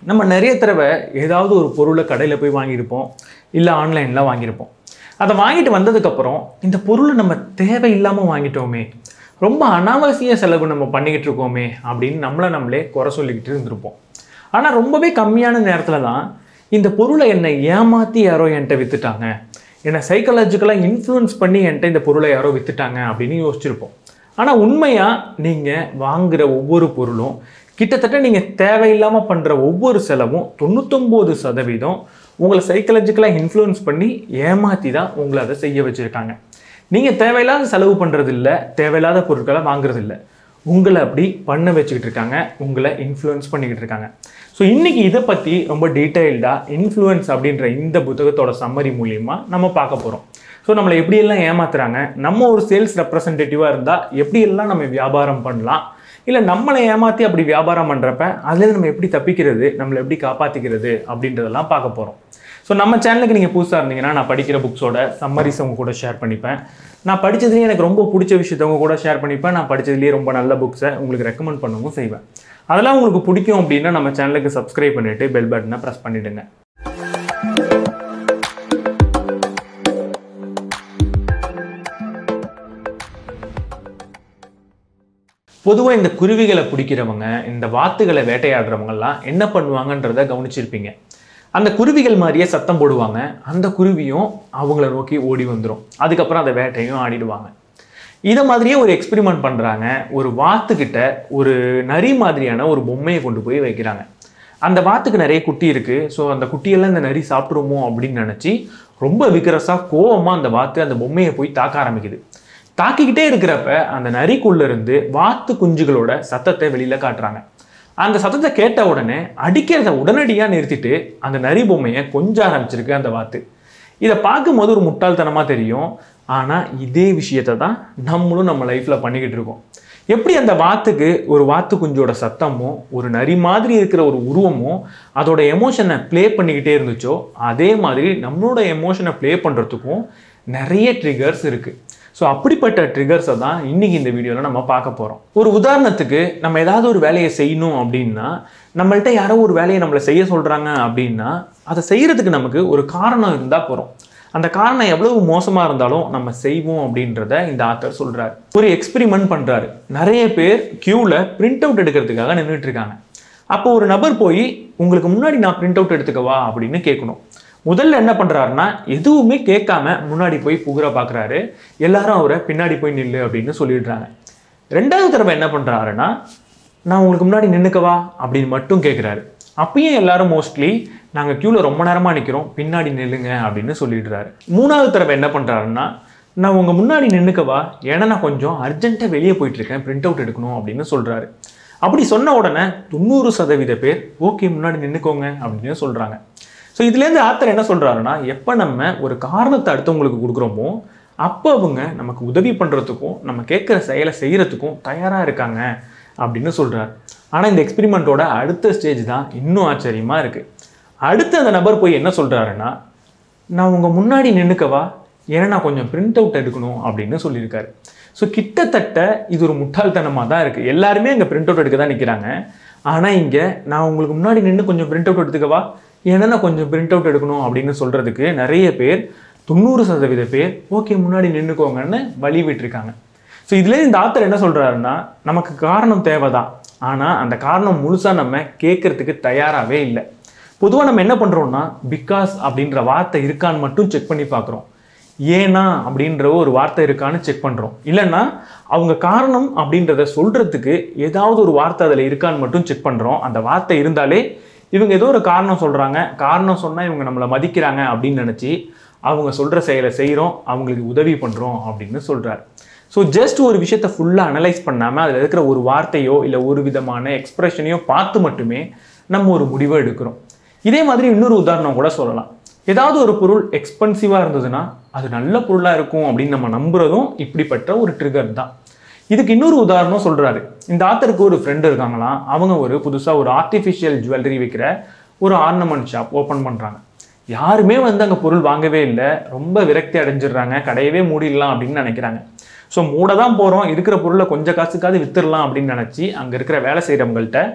நம்ம நிறைய தடவை ஏதாவது ஒரு பொருளை கடையில் போய் வாங்கியிருப்போம் இல்லை ஆன்லைனில் வாங்கியிருப்போம் அதை வாங்கிட்டு வந்ததுக்கப்புறம் இந்த பொருளை நம்ம தேவையில்லாமல் வாங்கிட்டோமே ரொம்ப அனாவசிய செலவு நம்ம பண்ணிக்கிட்டு இருக்கோமே அப்படின்னு நம்மளை நம்மளே குறை சொல்லிக்கிட்டு இருந்திருப்போம் ஆனால் ரொம்பவே கம்மியான நேரத்தில் தான் இந்த பொருளை என்னை ஏமாற்றி யாரோ என்கிட்ட விற்றுட்டாங்க என்னை சைக்காலஜிக்கலாக இன்ஃப்ளூயன்ஸ் பண்ணி என்கிட்ட இந்த பொருளை யாரோ விற்றுட்டாங்க அப்படின்னு யோசிச்சிருப்போம் ஆனால் உண்மையாக நீங்கள் வாங்குகிற ஒவ்வொரு பொருளும் கிட்டத்தட்ட நீங்கள் தேவையில்லாமல் பண்ணுற ஒவ்வொரு செலவும் தொண்ணூத்தொம்பது சதவீதம் உங்களை சைக்காலஜிக்கலாக இன்ஃப்ளூயன்ஸ் பண்ணி ஏமாற்றி தான் உங்களை அதை செய்ய வச்சுருக்காங்க நீங்கள் தேவையில்லாத செலவு பண்ணுறது இல்லை தேவையில்லாத பொருட்களை வாங்குறது இல்லை உங்களை அப்படி பண்ண வச்சுக்கிட்டு இருக்காங்க உங்களை இன்ஃப்ளூயன்ஸ் பண்ணிக்கிட்டு இருக்காங்க ஸோ இன்றைக்கி இதை பற்றி ரொம்ப டீட்டெயில்டாக இன்ஃப்ளூயன்ஸ் அப்படின்ற இந்த புத்தகத்தோட சம்மரி மூலியமாக நம்ம பார்க்க போகிறோம் ஸோ நம்மளை எப்படியெல்லாம் ஏமாத்துறாங்க நம்ம ஒரு சேல்ஸ் ரெப்ரசன்டேட்டிவாக இருந்தால் எப்படியெல்லாம் நம்ம வியாபாரம் பண்ணலாம் இல்லை நம்மளை ஏமாற்றி அப்படி வியாபாரம் பண்ணுறப்ப அதுலேருந்து நம்ம எப்படி தப்பிக்கிறது நம்மளை எப்படி காப்பாற்றிக்கிறது அப்படின்றதெல்லாம் பார்க்க போகிறோம் ஸோ நம்ம சேனலுக்கு நீங்கள் புதுசாக இருந்தீங்கன்னா நான் படிக்கிற புக்ஸோட சம்மரிஸ் உங்க கூட ஷேர் பண்ணிப்பேன் நான் படித்ததுலேயே எனக்கு ரொம்ப பிடிச்ச விஷயத்த உங்க கூட ஷேர் பண்ணிப்பேன் நான் படித்ததுலேயே ரொம்ப நல்ல புக்ஸை உங்களுக்கு ரெக்கமெண்ட் பண்ணவும் செய்வேன் அதெல்லாம் உங்களுக்கு பிடிக்கும் அப்படின்னா நம்ம சேனலுக்கு சப்ஸ்கிரைப் பண்ணிவிட்டு பெல் பட்டனை ப்ரெஸ் பண்ணிவிடுங்க பொதுவாக இந்த குருவிகளை பிடிக்கிறவங்க இந்த வாத்துகளை வேட்டையாடுறவங்கெல்லாம் என்ன பண்ணுவாங்கன்றத கவனிச்சிருப்பீங்க அந்த குருவிகள் மாதிரியே சத்தம் போடுவாங்க அந்த குருவியும் அவங்கள நோக்கி ஓடி வந்துடும் அதுக்கப்புறம் அந்த வேட்டையும் ஆடிடுவாங்க இதை மாதிரியே ஒரு எக்ஸ்பெரிமெண்ட் பண்ணுறாங்க ஒரு வாத்துக்கிட்ட ஒரு நரி மாதிரியான ஒரு பொம்மையை கொண்டு போய் வைக்கிறாங்க அந்த வாத்துக்கு நிறைய குட்டி இருக்குது ஸோ அந்த குட்டியெல்லாம் இந்த நரி சாப்பிட்ருமோ அப்படின்னு நினச்சி ரொம்ப விக்ரஸாக கோவமாக அந்த வாத்து அந்த பொம்மையை போய் தாக்க ஆரம்பிக்குது தாக்கிக்கிட்டே இருக்கிறப்ப அந்த நரிக்குள்ள இருந்து வாத்து குஞ்சுகளோட சத்தத்தை வெளியில காட்டுறாங்க அந்த சத்தத்தை கேட்ட உடனே அடிக்கிறத உடனடியாக நிறுத்திட்டு அந்த நரி பொம்மையை கொஞ்ச ஆரம்பிச்சிருக்கு அந்த வாத்து இதை பார்க்கும்போது ஒரு முட்டாள்தனமாக தெரியும் ஆனால் இதே விஷயத்தை தான் நம்மளும் நம்ம லைஃப்பில் பண்ணிக்கிட்டு இருக்கோம் எப்படி அந்த வாத்துக்கு ஒரு வாத்து குஞ்சோட சத்தமும் ஒரு நரி மாதிரி இருக்கிற ஒரு உருவமும் அதோட எமோஷனை ப்ளே பண்ணிக்கிட்டே இருந்துச்சோ அதே மாதிரி நம்மளோட எமோஷனை ப்ளே பண்ணுறதுக்கும் நிறைய ட்ரிகர்ஸ் இருக்குது ஸோ அப்படிப்பட்ட ட்ரிகர்ஸை தான் இன்றைக்கி இந்த வீடியோவில் நம்ம பார்க்க போகிறோம் ஒரு உதாரணத்துக்கு நம்ம ஏதாவது ஒரு வேலையை செய்யணும் அப்படின்னா நம்மள்ட்ட யாரோ ஒரு வேலையை நம்மளை செய்ய சொல்கிறாங்க அப்படின்னா அதை செய்கிறதுக்கு நமக்கு ஒரு காரணம் இருந்தால் போகிறோம் அந்த காரணம் எவ்வளவு மோசமாக இருந்தாலும் நம்ம செய்வோம் அப்படின்றத இந்த ஆத்தர் சொல்கிறார் ஒரு எக்ஸ்பெரிமெண்ட் பண்ணுறாரு நிறைய பேர் க்யூவில் பிரிண்ட் அவுட் எடுக்கிறதுக்காக நின்றுட்டு இருக்காங்க அப்போ ஒரு நபர் போய் உங்களுக்கு முன்னாடி நான் பிரிண்ட் அவுட் எடுத்துக்கவா அப்படின்னு கேட்கணும் முதல்ல என்ன பண்ணுறாருன்னா எதுவுமே கேட்காம முன்னாடி போய் புகுற பார்க்குறாரு எல்லாரும் அவரை பின்னாடி போய் நில்லு அப்படின்னு சொல்லிடுறாங்க ரெண்டாவது தடவை என்ன பண்ணுறாருன்னா நான் உங்களுக்கு முன்னாடி நின்றுக்கவா அப்படின்னு மட்டும் கேட்குறாரு அப்பயும் எல்லாரும் மோஸ்ட்லி நாங்கள் க்யூவில் ரொம்ப நேரமாக நிற்கிறோம் பின்னாடி நில்லுங்க அப்படின்னு சொல்லிடுறாரு மூணாவது தடவை என்ன பண்ணுறாருன்னா நான் உங்கள் முன்னாடி நின்றுக்கவா ஏன்னா நான் கொஞ்சம் அர்ஜென்ட்டாக வெளியே போயிட்டுருக்கேன் பிரிண்ட் அவுட் எடுக்கணும் அப்படின்னு சொல்கிறாரு அப்படி சொன்ன உடனே தொண்ணூறு சதவீத பேர் ஓகே முன்னாடி நின்றுக்கோங்க அப்படின்னு சொல்கிறாங்க ஸோ இதுலேருந்து ஆத்தர் என்ன சொல்கிறாருன்னா எப்போ நம்ம ஒரு காரணத்தை அடுத்தவங்களுக்கு கொடுக்குறோமோ அப்போ அவங்க நமக்கு உதவி பண்ணுறதுக்கும் நம்ம கேட்குற செயலை செய்கிறதுக்கும் தயாராக இருக்காங்க அப்படின்னு சொல்கிறார் ஆனால் இந்த எக்ஸ்பெரிமெண்ட்டோட அடுத்த ஸ்டேஜ் தான் இன்னும் ஆச்சரியமாக இருக்குது அடுத்து அந்த நபர் போய் என்ன சொல்கிறாருன்னா நான் உங்கள் முன்னாடி நின்றுக்கவா ஏன்னா நான் கொஞ்சம் பிரிண்ட் அவுட் எடுக்கணும் அப்படின்னு சொல்லியிருக்காரு ஸோ கிட்டத்தட்ட இது ஒரு முட்டாள்தனமாக தான் இருக்குது எல்லாருமே அங்கே பிரிண்ட் அவுட் எடுக்க தான் நிற்கிறாங்க ஆனால் இங்கே நான் உங்களுக்கு முன்னாடி நின்று கொஞ்சம் பிரிண்ட் அவுட் எடுத்துக்கவா ஏன்னா நான் கொஞ்சம் பிரிண்ட் அவுட் எடுக்கணும் அப்படின்னு சொல்கிறதுக்கு நிறைய பேர் தொண்ணூறு சதவீத பேர் ஓகே முன்னாடி நின்றுக்கோங்கன்னு வழி விட்டுருக்காங்க ஸோ இதுலேயே இந்த ஆத்தர் என்ன சொல்கிறாருன்னா நமக்கு காரணம் தேவை தான் ஆனால் அந்த காரணம் முழுசாக நம்ம கேட்குறதுக்கு தயாராகவே இல்லை பொதுவாக நம்ம என்ன பண்ணுறோம்னா பிகாஸ் அப்படின்ற வார்த்தை இருக்கான்னு மட்டும் செக் பண்ணி பார்க்குறோம் ஏனா அப்படின்ற ஒரு வார்த்தை இருக்கான்னு செக் பண்ணுறோம் இல்லைன்னா அவங்க காரணம் அப்படின்றத சொல்கிறதுக்கு ஏதாவது ஒரு வார்த்தை அதில் இருக்கான்னு மட்டும் செக் பண்ணுறோம் அந்த வார்த்தை இருந்தாலே இவங்க ஏதோ ஒரு காரணம் சொல்கிறாங்க காரணம் சொன்னால் இவங்க நம்மளை மதிக்கிறாங்க அப்படின்னு நினச்சி அவங்க சொல்கிற செயலை செய்கிறோம் அவங்களுக்கு உதவி பண்ணுறோம் அப்படின்னு சொல்கிறார் ஸோ ஜஸ்ட் ஒரு விஷயத்தை ஃபுல்லாக அனலைஸ் பண்ணாமல் அதில் இருக்கிற ஒரு வார்த்தையோ இல்லை ஒரு விதமான எக்ஸ்பிரஷனையோ பார்த்து மட்டுமே நம்ம ஒரு முடிவை எடுக்கிறோம் இதே மாதிரி இன்னொரு உதாரணம் கூட சொல்லலாம் ஏதாவது ஒரு பொருள் எக்ஸ்பென்சிவாக இருந்ததுன்னா அது நல்ல பொருளாக இருக்கும் அப்படின்னு நம்ம நம்புறதும் இப்படிப்பட்ட ஒரு ட்ரிகர் தான் இதுக்கு இன்னொரு உதாரணம் சொல்கிறாரு இந்த ஆத்தருக்கு ஒரு ஃப்ரெண்டு இருக்காங்களாம் அவங்க ஒரு புதுசாக ஒரு ஆர்டிஃபிஷியல் ஜுவல்லரி விற்கிற ஒரு ஆர்னமெண்ட் ஷாப் ஓப்பன் பண்ணுறாங்க யாருமே வந்து அங்கே பொருள் வாங்கவே இல்லை ரொம்ப விரக்தி அடைஞ்சிடுறாங்க கடையவே மூடிடலாம் அப்படின்னு நினைக்கிறாங்க ஸோ மூட தான் போகிறோம் இருக்கிற பொருளை கொஞ்சம் காசுக்காவது வித்துடலாம் அப்படின்னு நினச்சி அங்கே இருக்கிற வேலை செய்கிறவங்கள்ட்ட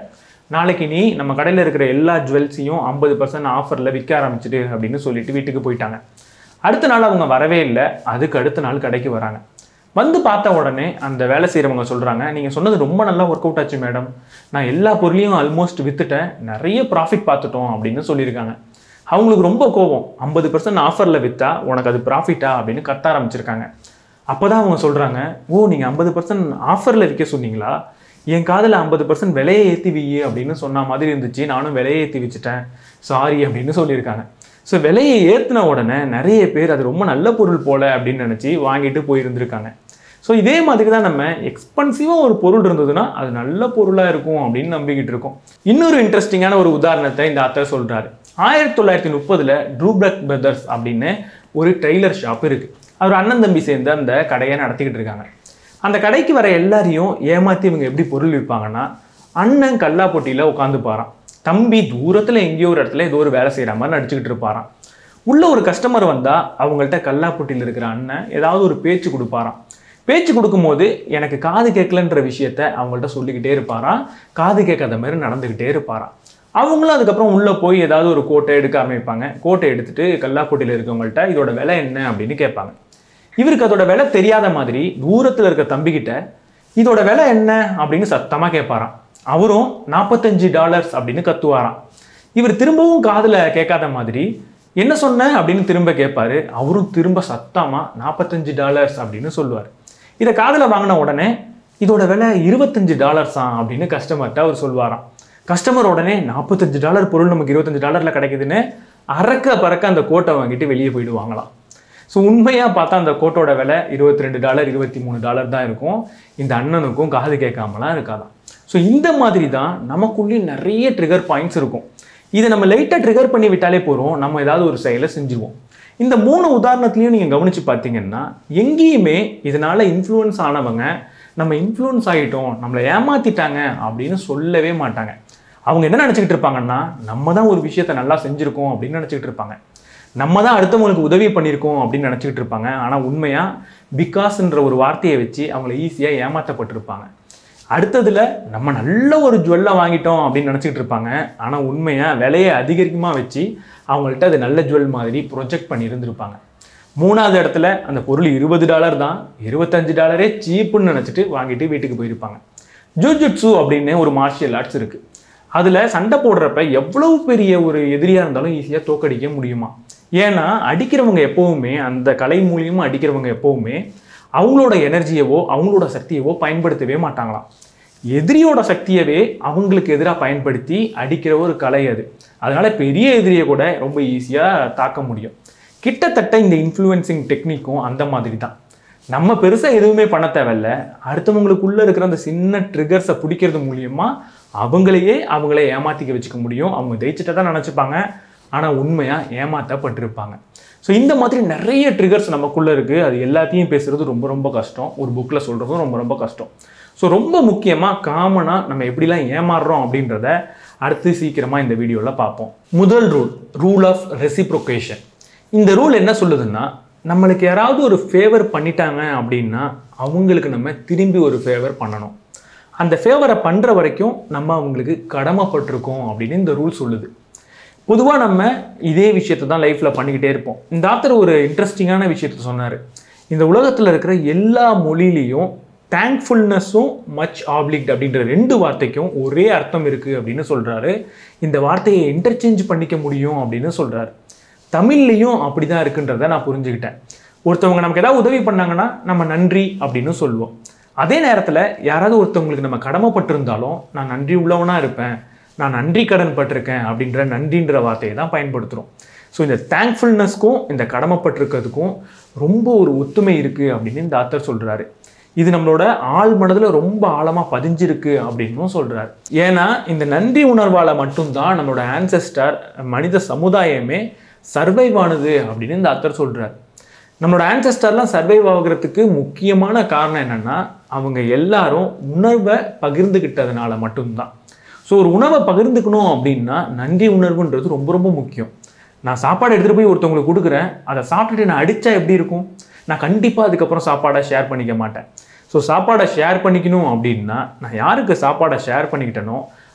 நாளைக்கு நீ நம்ம கடையில் இருக்கிற எல்லா ஜுவல்ஸையும் ஐம்பது பர்சன்ட் ஆஃபரில் விற்க ஆரம்பிச்சிடு அப்படின்னு சொல்லிட்டு வீட்டுக்கு போயிட்டாங்க அடுத்த நாள் அவங்க வரவே இல்லை அதுக்கு அடுத்த நாள் கடைக்கு வராங்க வந்து பார்த்த உடனே அந்த வேலை செய்கிறவங்க சொல்கிறாங்க நீங்கள் சொன்னது ரொம்ப நல்லா ஒர்க் அவுட் ஆச்சு மேடம் நான் எல்லா பொருளையும் ஆல்மோஸ்ட் விற்றுட்டேன் நிறைய ப்ராஃபிட் பார்த்துட்டோம் அப்படின்னு சொல்லியிருக்காங்க அவங்களுக்கு ரொம்ப கோபம் ஐம்பது பர்சன்ட் ஆஃபரில் விற்றா உனக்கு அது ப்ராஃபிட்டா அப்படின்னு கத்த ஆரம்பிச்சிருக்காங்க அப்போ தான் அவங்க சொல்கிறாங்க ஓ நீங்கள் ஐம்பது பர்சன்ட் ஆஃபரில் விற்க சொன்னீங்களா என் காதில் ஐம்பது பர்சன்ட் விலையை ஏற்றி வியு அப்படின்னு சொன்ன மாதிரி இருந்துச்சு நானும் விலையை ஏற்றி வச்சுட்டேன் சாரி அப்படின்னு சொல்லியிருக்காங்க ஸோ விலையை ஏற்றின உடனே நிறைய பேர் அது ரொம்ப நல்ல பொருள் போல அப்படின்னு நினச்சி வாங்கிட்டு போயிருந்திருக்காங்க ஸோ இதே மாதிரி தான் நம்ம எக்ஸ்பென்சிவாக ஒரு பொருள் இருந்ததுன்னா அது நல்ல பொருளாக இருக்கும் அப்படின்னு நம்பிக்கிட்டு இருக்கோம் இன்னொரு இன்ட்ரெஸ்டிங்கான ஒரு உதாரணத்தை இந்த ஆத்தர் சொல்கிறாரு ஆயிரத்தி தொள்ளாயிரத்தி முப்பதில் ட்ரூப்ரக் பிரதர்ஸ் அப்படின்னு ஒரு டெய்லர் ஷாப் இருக்குது அவர் அண்ணன் தம்பி சேர்ந்து அந்த கடையை நடத்திக்கிட்டு இருக்காங்க அந்த கடைக்கு வர எல்லாரையும் ஏமாற்றி இவங்க எப்படி பொருள் விற்பாங்கன்னா அண்ணன் கல்லா போட்டியில் உட்காந்து பாரான் தம்பி தூரத்தில் எங்கேயோ ஒரு இடத்துல ஏதோ ஒரு வேலை செய்கிற மாதிரி நடிச்சுக்கிட்டு இருப்பாராம் உள்ள ஒரு கஸ்டமர் வந்தால் அவங்கள்ட்ட கல்லாப்பொட்டியில் இருக்கிற அண்ணன் ஏதாவது ஒரு பேச்சு கொடுப்பாராம் பேச்சு கொடுக்கும்போது எனக்கு காது கேட்கலன்ற விஷயத்த அவங்கள்ட்ட சொல்லிக்கிட்டே இருப்பாராம் காது கேட்காத மாதிரி நடந்துக்கிட்டே இருப்பாராம் அவங்களும் அதுக்கப்புறம் உள்ளே போய் ஏதாவது ஒரு கோட்டை எடுக்க ஆரம்பிப்பாங்க கோட்டை எடுத்துட்டு கல்லாப்பொட்டியில் இருக்கவங்கள்ட்ட இதோட விலை என்ன அப்படின்னு கேட்பாங்க இவருக்கு அதோட விலை தெரியாத மாதிரி தூரத்தில் இருக்க தம்பிக்கிட்ட இதோட விலை என்ன அப்படின்னு சத்தமாக கேட்பாராம் அவரும் நாற்பத்தஞ்சு டாலர்ஸ் அப்படின்னு கத்துவாராம் இவர் திரும்பவும் காதில் கேட்காத மாதிரி என்ன சொன்ன அப்படின்னு திரும்ப கேட்பாரு அவரும் திரும்ப சத்தமாக நாற்பத்தஞ்சு டாலர்ஸ் அப்படின்னு சொல்லுவார் இதை காதில் வாங்கின உடனே இதோட விலை இருபத்தஞ்சு டாலர்ஸா அப்படின்னு கஸ்டமர்கிட்ட அவர் சொல்வாராம் கஸ்டமர் உடனே நாற்பத்தஞ்சு டாலர் பொருள் நமக்கு இருபத்தஞ்சு டாலரில் கிடைக்குதுன்னு அறக்க பறக்க அந்த கோட்டை வாங்கிட்டு வெளியே போயிடுவாங்களாம் ஸோ உண்மையாக பார்த்தா அந்த கோட்டோட விலை இருபத்தி ரெண்டு டாலர் இருபத்தி மூணு டாலர் தான் இருக்கும் இந்த அண்ணனுக்கும் காது கேட்காமலாம் இருக்காதான் ஸோ இந்த மாதிரி தான் நமக்குள்ளேயும் நிறைய ட்ரிகர் பாயிண்ட்ஸ் இருக்கும் இதை நம்ம லைட்டாக ட்ரிகர் பண்ணி விட்டாலே போகிறோம் நம்ம ஏதாவது ஒரு செயலை செஞ்சுருவோம் இந்த மூணு உதாரணத்துலையும் நீங்கள் கவனித்து பார்த்தீங்கன்னா எங்கேயுமே இதனால் இன்ஃப்ளூயன்ஸ் ஆனவங்க நம்ம இன்ஃப்ளூயன்ஸ் ஆகிட்டோம் நம்மளை ஏமாத்திட்டாங்க அப்படின்னு சொல்லவே மாட்டாங்க அவங்க என்ன நினச்சிக்கிட்டு இருப்பாங்கன்னா நம்ம தான் ஒரு விஷயத்தை நல்லா செஞ்சுருக்கோம் அப்படின்னு நினச்சிக்கிட்டு இருப்பாங்க நம்ம தான் அடுத்தவங்களுக்கு உதவி பண்ணியிருக்கோம் அப்படின்னு நினச்சிக்கிட்டு இருப்பாங்க ஆனால் உண்மையாக பிகாஸ்ன்ற ஒரு வார்த்தையை வச்சு அவங்கள ஈஸியாக ஏமாற்றப்பட்டிருப்பாங்க அடுத்ததில் நம்ம நல்ல ஒரு ஜுவல்லை வாங்கிட்டோம் அப்படின்னு நினச்சிக்கிட்டு இருப்பாங்க ஆனால் உண்மையாக விலையை அதிகரிக்கமாக வச்சு அவங்கள்ட்ட அது நல்ல ஜுவல் மாதிரி ப்ரொஜெக்ட் பண்ணி இருந்திருப்பாங்க மூணாவது இடத்துல அந்த பொருள் இருபது டாலர் தான் இருபத்தஞ்சு டாலரே சீப்புன்னு நினச்சிட்டு வாங்கிட்டு வீட்டுக்கு போயிருப்பாங்க ஜூஜுட்சு அப்படின்னு ஒரு மார்ஷியல் ஆர்ட்ஸ் இருக்குது அதில் சண்டை போடுறப்ப எவ்வளவு பெரிய ஒரு எதிரியாக இருந்தாலும் ஈஸியாக தோக்கடிக்க முடியுமா ஏன்னா அடிக்கிறவங்க எப்போவுமே அந்த கலை மூலியமாக அடிக்கிறவங்க எப்போவுமே அவங்களோட எனர்ஜியவோ அவங்களோட சக்தியவோ பயன்படுத்தவே மாட்டாங்களாம் எதிரியோட சக்தியவே அவங்களுக்கு எதிராக பயன்படுத்தி அடிக்கிற ஒரு கலை அது அதனால பெரிய எதிரியை கூட ரொம்ப ஈஸியாக தாக்க முடியும் கிட்டத்தட்ட இந்த இன்ஃப்ளூயன்சிங் டெக்னிக்கும் அந்த மாதிரி தான் நம்ம பெருசாக எதுவுமே பண்ண தேவையில்ல அடுத்தவங்களுக்குள்ளே இருக்கிற அந்த சின்ன ட்ரிகர்ஸை பிடிக்கிறது மூலியமா அவங்களையே அவங்களே ஏமாத்திக்க வச்சுக்க முடியும் அவங்க ஜெயிச்சுட்டு தான் நினச்சிப்பாங்க ஆனால் உண்மையாக ஏமாற்றப்பட்டிருப்பாங்க ஸோ இந்த மாதிரி நிறைய ட்ரிகர்ஸ் நமக்குள்ளே இருக்குது அது எல்லாத்தையும் பேசுறது ரொம்ப ரொம்ப கஷ்டம் ஒரு புக்கில் சொல்கிறதும் ரொம்ப ரொம்ப கஷ்டம் ஸோ ரொம்ப முக்கியமாக காமனாக நம்ம எப்படிலாம் ஏமாறுறோம் அப்படின்றத அடுத்து சீக்கிரமாக இந்த வீடியோவில் பார்ப்போம் முதல் ரூல் ரூல் ஆஃப் ரெசிப்ரோகேஷன் இந்த ரூல் என்ன சொல்லுதுன்னா நம்மளுக்கு யாராவது ஒரு ஃபேவர் பண்ணிட்டாங்க அப்படின்னா அவங்களுக்கு நம்ம திரும்பி ஒரு ஃபேவர் பண்ணணும் அந்த ஃபேவரை பண்ணுற வரைக்கும் நம்ம அவங்களுக்கு கடமைப்பட்டிருக்கோம் அப்படின்னு இந்த ரூல் சொல்லுது பொதுவாக நம்ம இதே விஷயத்தை தான் லைஃப்பில் பண்ணிக்கிட்டே இருப்போம் இந்த ஆத்தர் ஒரு இன்ட்ரெஸ்டிங்கான விஷயத்த சொன்னார் இந்த உலகத்தில் இருக்கிற எல்லா மொழியிலையும் தேங்க்ஃபுல்னஸும் மச் ஆப்ளிக்ட் அப்படின்ற ரெண்டு வார்த்தைக்கும் ஒரே அர்த்தம் இருக்குது அப்படின்னு சொல்கிறாரு இந்த வார்த்தையை இன்டர்சேஞ்ச் பண்ணிக்க முடியும் அப்படின்னு சொல்கிறாரு தமிழ்லையும் அப்படி தான் இருக்குன்றதை நான் புரிஞ்சுக்கிட்டேன் ஒருத்தவங்க நமக்கு ஏதாவது உதவி பண்ணாங்கன்னா நம்ம நன்றி அப்படின்னு சொல்லுவோம் அதே நேரத்தில் யாராவது ஒருத்தவங்களுக்கு நம்ம கடமைப்பட்டிருந்தாலும் நான் நன்றி உள்ளவனாக இருப்பேன் நான் நன்றி கடன் பட்டிருக்கேன் அப்படின்ற நன்றின்ற வார்த்தையை தான் பயன்படுத்துகிறோம் ஸோ இந்த தேங்க்ஃபுல்னஸ்க்கும் இந்த கடமைப்பட்டிருக்கிறதுக்கும் ரொம்ப ஒரு ஒத்துமை இருக்குது அப்படின்னு இந்த ஆத்தர் சொல்கிறாரு இது நம்மளோட ஆள் மனதில் ரொம்ப ஆழமாக பதிஞ்சிருக்கு அப்படின்னும் சொல்கிறார் ஏன்னா இந்த நன்றி உணர்வால் மட்டும்தான் நம்மளோட ஆன்செஸ்டர் மனித சமுதாயமே சர்வைவ் ஆனது அப்படின்னு இந்த அத்தர் சொல்கிறார் நம்மளோட ஆன்செஸ்டர்லாம் சர்வைவ் ஆகுறதுக்கு முக்கியமான காரணம் என்னென்னா அவங்க எல்லாரும் உணர்வை பகிர்ந்துக்கிட்டதுனால மட்டும்தான் ஸோ ஒரு உணவை பகிர்ந்துக்கணும் அப்படின்னா நன்றி உணர்வுன்றது ரொம்ப ரொம்ப முக்கியம் நான் சாப்பாடு எடுத்துகிட்டு போய் ஒருத்தவங்களுக்கு கொடுக்குறேன் அதை சாப்பிட்டுட்டு நான் அடித்தா எப்படி இருக்கும் நான் கண்டிப்பாக அதுக்கப்புறம் சாப்பாடை ஷேர் பண்ணிக்க மாட்டேன் ஸோ சாப்பாடை ஷேர் பண்ணிக்கணும் அப்படின்னா நான் யாருக்கு சாப்பாடை ஷேர் பண்ணிக்கிட்டேனோ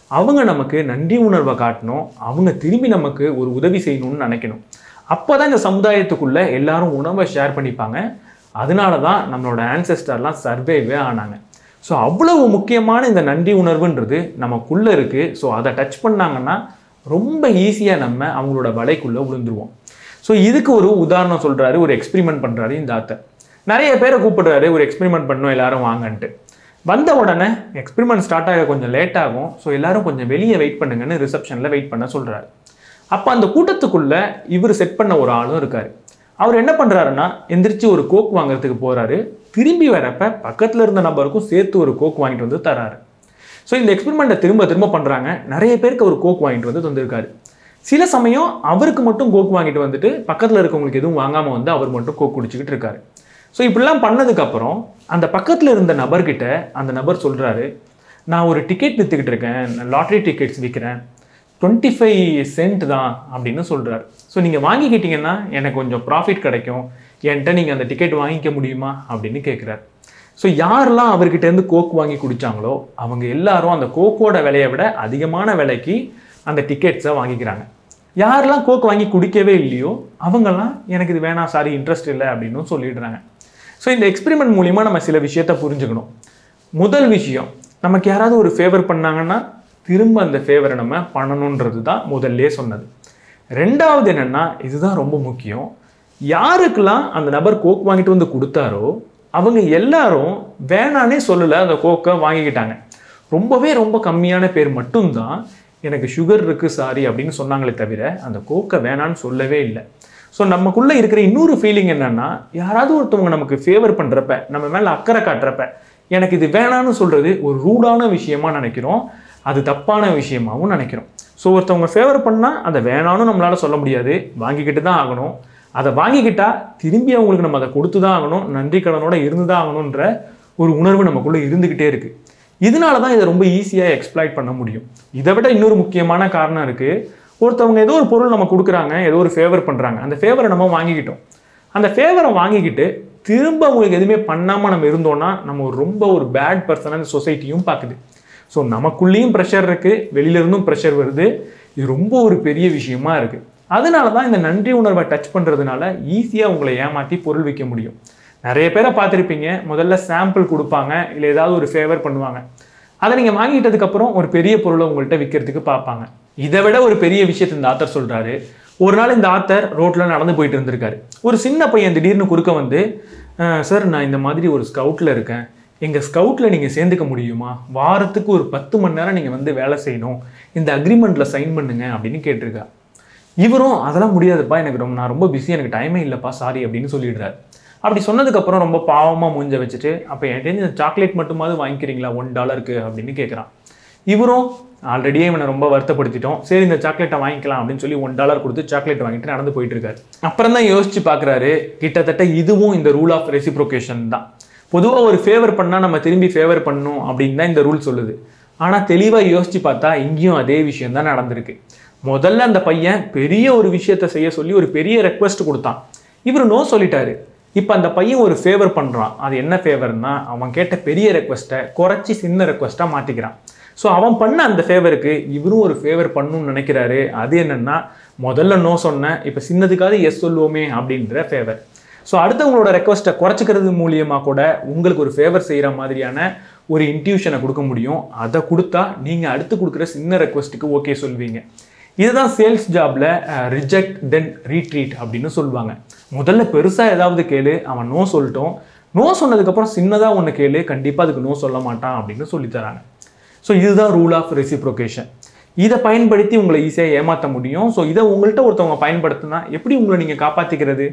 அவங்க நமக்கு நன்றி உணர்வை காட்டணும் அவங்க திரும்பி நமக்கு ஒரு உதவி செய்யணும்னு நினைக்கணும் அப்போ தான் இந்த சமுதாயத்துக்குள்ள எல்லாரும் உணவை ஷேர் பண்ணிப்பாங்க அதனால தான் நம்மளோட ஆன்செஸ்டர்லாம் சர்வேவே ஆனாங்க ஸோ அவ்வளவு முக்கியமான இந்த நன்றி உணர்வுன்றது நமக்குள்ளே இருக்குது ஸோ அதை டச் பண்ணாங்கன்னா ரொம்ப ஈஸியாக நம்ம அவங்களோட வலைக்குள்ளே விழுந்துருவோம் ஸோ இதுக்கு ஒரு உதாரணம் சொல்கிறாரு ஒரு எக்ஸ்பெரிமெண்ட் பண்ணுறாரு இந்த ஆத்தர் நிறைய பேரை கூப்பிடுறாரு ஒரு எக்ஸ்பெரிமெண்ட் பண்ணோம் எல்லாரும் வாங்கன்ட்டு வந்த உடனே எக்ஸ்பெரிமெண்ட் ஸ்டார்ட் ஆக கொஞ்சம் லேட் ஆகும் ஸோ எல்லாரும் கொஞ்சம் வெளியே வெயிட் பண்ணுங்கன்னு ரிசப்ஷனில் வெயிட் பண்ண சொல்கிறாரு அப்போ அந்த கூட்டத்துக்குள்ள இவர் செட் பண்ண ஒரு ஆளும் இருக்காரு அவர் என்ன பண்ணுறாருன்னா எந்திரிச்சு ஒரு கோக் வாங்குறதுக்கு போகிறாரு திரும்பி வரப்ப பக்கத்தில் இருந்த நபருக்கும் சேர்த்து ஒரு கோக் வாங்கிட்டு வந்து தராரு ஸோ இந்த எக்ஸ்பெரிமெண்ட்டை திரும்ப திரும்ப பண்ணுறாங்க நிறைய பேருக்கு அவர் கோக் வாங்கிட்டு வந்து தந்திருக்காரு சில சமயம் அவருக்கு மட்டும் கோக் வாங்கிட்டு வந்துட்டு பக்கத்தில் இருக்கவங்களுக்கு எதுவும் வாங்காமல் வந்து அவர் மட்டும் கோக் குடிச்சிக்கிட்டு இருக்காரு ஸோ இப்படிலாம் பண்ணதுக்கப்புறம் அந்த பக்கத்தில் இருந்த நபர்கிட்ட அந்த நபர் சொல்கிறாரு நான் ஒரு டிக்கெட் விற்றுக்கிட்டு இருக்கேன் லாட்ரி டிக்கெட்ஸ் விற்கிறேன் டுவெண்ட்டி ஃபைவ் சென்ட் தான் அப்படின்னு சொல்கிறார் ஸோ நீங்கள் வாங்கிக்கிட்டீங்கன்னா எனக்கு கொஞ்சம் ப்ராஃபிட் கிடைக்கும் என்கிட்ட நீங்கள் அந்த டிக்கெட் வாங்கிக்க முடியுமா அப்படின்னு கேட்குறாரு ஸோ யாரெல்லாம் அவர்கிட்ட இருந்து கோக் வாங்கி குடித்தாங்களோ அவங்க எல்லாரும் அந்த கோக்கோட விலையை விட அதிகமான விலைக்கு அந்த டிக்கெட்ஸை வாங்கிக்கிறாங்க யாரெல்லாம் கோக் வாங்கி குடிக்கவே இல்லையோ அவங்கெல்லாம் எனக்கு இது வேணாம் சாரி இன்ட்ரெஸ்ட் இல்லை அப்படின்னு சொல்லிடுறாங்க ஸோ இந்த எக்ஸ்பெரிமெண்ட் மூலிமா நம்ம சில விஷயத்த புரிஞ்சுக்கணும் முதல் விஷயம் நமக்கு யாராவது ஒரு ஃபேவர் பண்ணாங்கன்னா திரும்ப அந்த ஃபேவரை நம்ம பண்ணணுன்றது தான் முதல்லே சொன்னது ரெண்டாவது என்னென்னா இதுதான் ரொம்ப முக்கியம் யாருக்கெல்லாம் அந்த நபர் கோக் வாங்கிட்டு வந்து கொடுத்தாரோ அவங்க எல்லாரும் வேணானே சொல்லலை அந்த கோக்கை வாங்கிக்கிட்டாங்க ரொம்பவே ரொம்ப கம்மியான பேர் மட்டும்தான் எனக்கு சுகர் இருக்குது சாரி அப்படின்னு சொன்னாங்களே தவிர அந்த கோக்கை வேணான்னு சொல்லவே இல்லை ஸோ நமக்குள்ளே இருக்கிற இன்னொரு ஃபீலிங் என்னன்னா யாராவது ஒருத்தவங்க நமக்கு ஃபேவர் பண்ணுறப்ப நம்ம மேலே அக்கறை காட்டுறப்ப எனக்கு இது வேணான்னு சொல்கிறது ஒரு ரூடான விஷயமா நினைக்கிறோம் அது தப்பான விஷயமாவும் நினைக்கிறோம் ஸோ ஒருத்தவங்க ஃபேவர் பண்ணால் அதை வேணான்னு நம்மளால சொல்ல முடியாது வாங்கிக்கிட்டு தான் ஆகணும் அதை வாங்கிக்கிட்டா திரும்பி அவங்களுக்கு நம்ம அதை கொடுத்து தான் ஆகணும் நன்றி கடனோட இருந்து தான் ஆகணுன்ற ஒரு உணர்வு நமக்குள்ளே இருந்துக்கிட்டே இருக்குது இதனால தான் இதை ரொம்ப ஈஸியாக எக்ஸ்ப்ளாய்ட் பண்ண முடியும் இதை விட இன்னொரு முக்கியமான காரணம் இருக்குது ஒருத்தவங்க ஏதோ ஒரு பொருள் நம்ம கொடுக்குறாங்க ஏதோ ஒரு ஃபேவர் பண்ணுறாங்க அந்த ஃபேவரை நம்ம வாங்கிக்கிட்டோம் அந்த ஃபேவரை வாங்கிக்கிட்டு திரும்ப அவங்களுக்கு எதுவுமே பண்ணாமல் நம்ம இருந்தோம்னா நம்ம ஒரு ரொம்ப ஒரு பேட் பர்சனாக இந்த சொசைட்டியும் பார்க்குது ஸோ நமக்குள்ளேயும் ப்ரெஷர் இருக்குது வெளியிலேருந்தும் ப்ரெஷர் வருது இது ரொம்ப ஒரு பெரிய விஷயமா இருக்குது அதனால தான் இந்த நன்றி உணர்வை டச் பண்ணுறதுனால ஈஸியாக உங்களை ஏமாற்றி பொருள் விற்க முடியும் நிறைய பேரை பார்த்துருப்பீங்க முதல்ல சாம்பிள் கொடுப்பாங்க இல்லை ஏதாவது ஒரு ஃபேவர் பண்ணுவாங்க அதை நீங்கள் வாங்கிட்டதுக்கப்புறம் ஒரு பெரிய பொருளை உங்கள்கிட்ட விற்கிறதுக்கு பார்ப்பாங்க இதை விட ஒரு பெரிய விஷயத்தை இந்த ஆத்தர் சொல்கிறாரு ஒரு நாள் இந்த ஆத்தர் ரோட்டில் நடந்து போயிட்டு இருந்திருக்காரு ஒரு சின்ன பையன் திடீர்னு குறுக்க வந்து சார் நான் இந்த மாதிரி ஒரு ஸ்கவுட்டில் இருக்கேன் எங்கள் ஸ்கவுட்டில் நீங்கள் சேர்ந்துக்க முடியுமா வாரத்துக்கு ஒரு பத்து மணி நேரம் நீங்கள் வந்து வேலை செய்யணும் இந்த அக்ரிமெண்ட்டில் சைன் பண்ணுங்க அப்படின்னு கேட்டிருக்கா இவரும் அதெல்லாம் முடியாதுப்பா எனக்கு ரொம்ப நான் ரொம்ப பிஸி எனக்கு டைமே இல்லைப்பா சாரி அப்படின்னு சொல்லிடுறாரு அப்படி சொன்னதுக்கப்புறம் ரொம்ப பாவமாக மூஞ்ச வச்சுட்டு அப்போ என்கிட்ட இந்த சாக்லேட் மட்டுமாவது வாங்கிக்கிறீங்களா ஒன் டாலருக்கு அப்படின்னு கேட்குறான் இவரும் ஆல்ரெடியே இவனை ரொம்ப வருத்தப்படுத்திட்டோம் சரி இந்த சாக்லேட்டை வாங்கிக்கலாம் அப்படின்னு சொல்லி ஒன் டாலர் கொடுத்து சாக்லேட் வாங்கிட்டு நடந்து போயிட்டு இருக்காரு அப்புறம் தான் யோசிச்சு பார்க்குறாரு கிட்டத்தட்ட இதுவும் இந்த ரூல் ஆஃப் ரெசிப்ரோகேஷன் தான் பொதுவாக ஒரு ஃபேவர் பண்ணால் நம்ம திரும்பி ஃபேவர் பண்ணணும் அப்படின்னு தான் இந்த ரூல் சொல்லுது ஆனால் தெளிவாக யோசிச்சு பார்த்தா இங்கேயும் அதே விஷயம் தான் நடந்திருக்கு முதல்ல அந்த பையன் பெரிய ஒரு விஷயத்தை செய்ய சொல்லி ஒரு பெரிய ரெக்வஸ்ட் கொடுத்தான் இவர் நோ சொல்லிட்டாரு இப்போ அந்த பையன் ஒரு ஃபேவர் பண்ணுறான் அது என்ன ஃபேவர்னா அவன் கேட்ட பெரிய ரெக்வஸ்ட்டை குறைச்சி சின்ன ரெக்வஸ்ட்டாக மாற்றிக்கிறான் ஸோ அவன் பண்ண அந்த ஃபேவருக்கு இவரும் ஒரு ஃபேவர் பண்ணணும்னு நினைக்கிறாரு அது என்னன்னா முதல்ல நோ சொன்னேன் இப்போ சின்னதுக்காவது எஸ் சொல்லுவோமே அப்படின்ற ஃபேவர் ஸோ அடுத்தவங்களோட ரெக்வஸ்ட்டை குறைச்சிக்கிறது மூலியமாக கூட உங்களுக்கு ஒரு ஃபேவர் செய்கிற மாதிரியான ஒரு இன்ட்யூஷனை கொடுக்க முடியும் அதை கொடுத்தா நீங்கள் அடுத்து கொடுக்குற சின்ன ரெக்வஸ்ட்டுக்கு ஓகே சொல்வீங்க இதுதான் சேல்ஸ் ஜாப்ல ரிஜெக்ட் தென் ரீட்ரீட் அப்படின்னு சொல்லுவாங்க முதல்ல பெருசாக ஏதாவது கேளு அவன் நோ சொல்லிட்டோம் நோ சொன்னதுக்கப்புறம் சின்னதாக ஒன்று கேளு கண்டிப்பாக அதுக்கு நோ சொல்ல மாட்டான் அப்படின்னு சொல்லி தராங்க ஸோ இதுதான் ரூல் ஆஃப் ரெசிப்ரோகேஷன் இதை பயன்படுத்தி உங்களை ஈஸியாக ஏமாற்ற முடியும் ஸோ இதை உங்கள்கிட்ட ஒருத்தவங்க பயன்படுத்தினா எப்படி உங்களை நீங்கள் காப்பாற்றிக்கிறது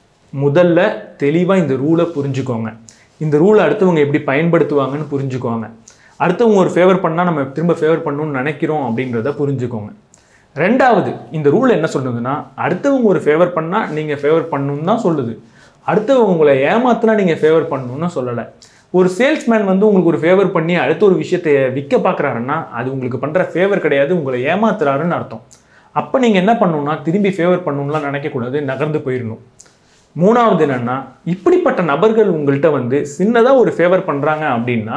முதல்ல தெளிவாக இந்த ரூலை புரிஞ்சுக்கோங்க இந்த ரூலை அடுத்தவங்க எப்படி பயன்படுத்துவாங்கன்னு புரிஞ்சுக்கோங்க அடுத்தவங்க ஒரு ஃபேவர் பண்ணால் நம்ம திரும்ப ஃபேவர் பண்ணணும்னு நினைக்கிறோம் அப்படின்றத புரிஞ்சுக்கோங்க ரெண்டாவது இந்த ரூல் என்ன சொல்லுதுன்னா அடுத்தவங்க ஒரு ஃபேவர் பண்ணால் நீங்கள் ஃபேவர் பண்ணணும்னு தான் சொல்லுது அடுத்தவங்க உங்களை ஏமாத்தினா நீங்கள் ஃபேவர் பண்ணணும்னு சொல்லலை ஒரு சேல்ஸ்மேன் வந்து உங்களுக்கு ஒரு ஃபேவர் பண்ணி அடுத்த ஒரு விஷயத்தை விற்க பார்க்குறாருன்னா அது உங்களுக்கு பண்ணுற ஃபேவர் கிடையாது உங்களை ஏமாத்துறாருன்னு அர்த்தம் அப்போ நீங்கள் என்ன பண்ணணும்னா திரும்பி ஃபேவர் பண்ணணும்லாம் நினைக்கக்கூடாது நகர்ந்து போயிடணும் மூணாவது என்னன்னா இப்படிப்பட்ட நபர்கள் உங்கள்கிட்ட வந்து சின்னதாக ஒரு ஃபேவர் பண்ணுறாங்க அப்படின்னா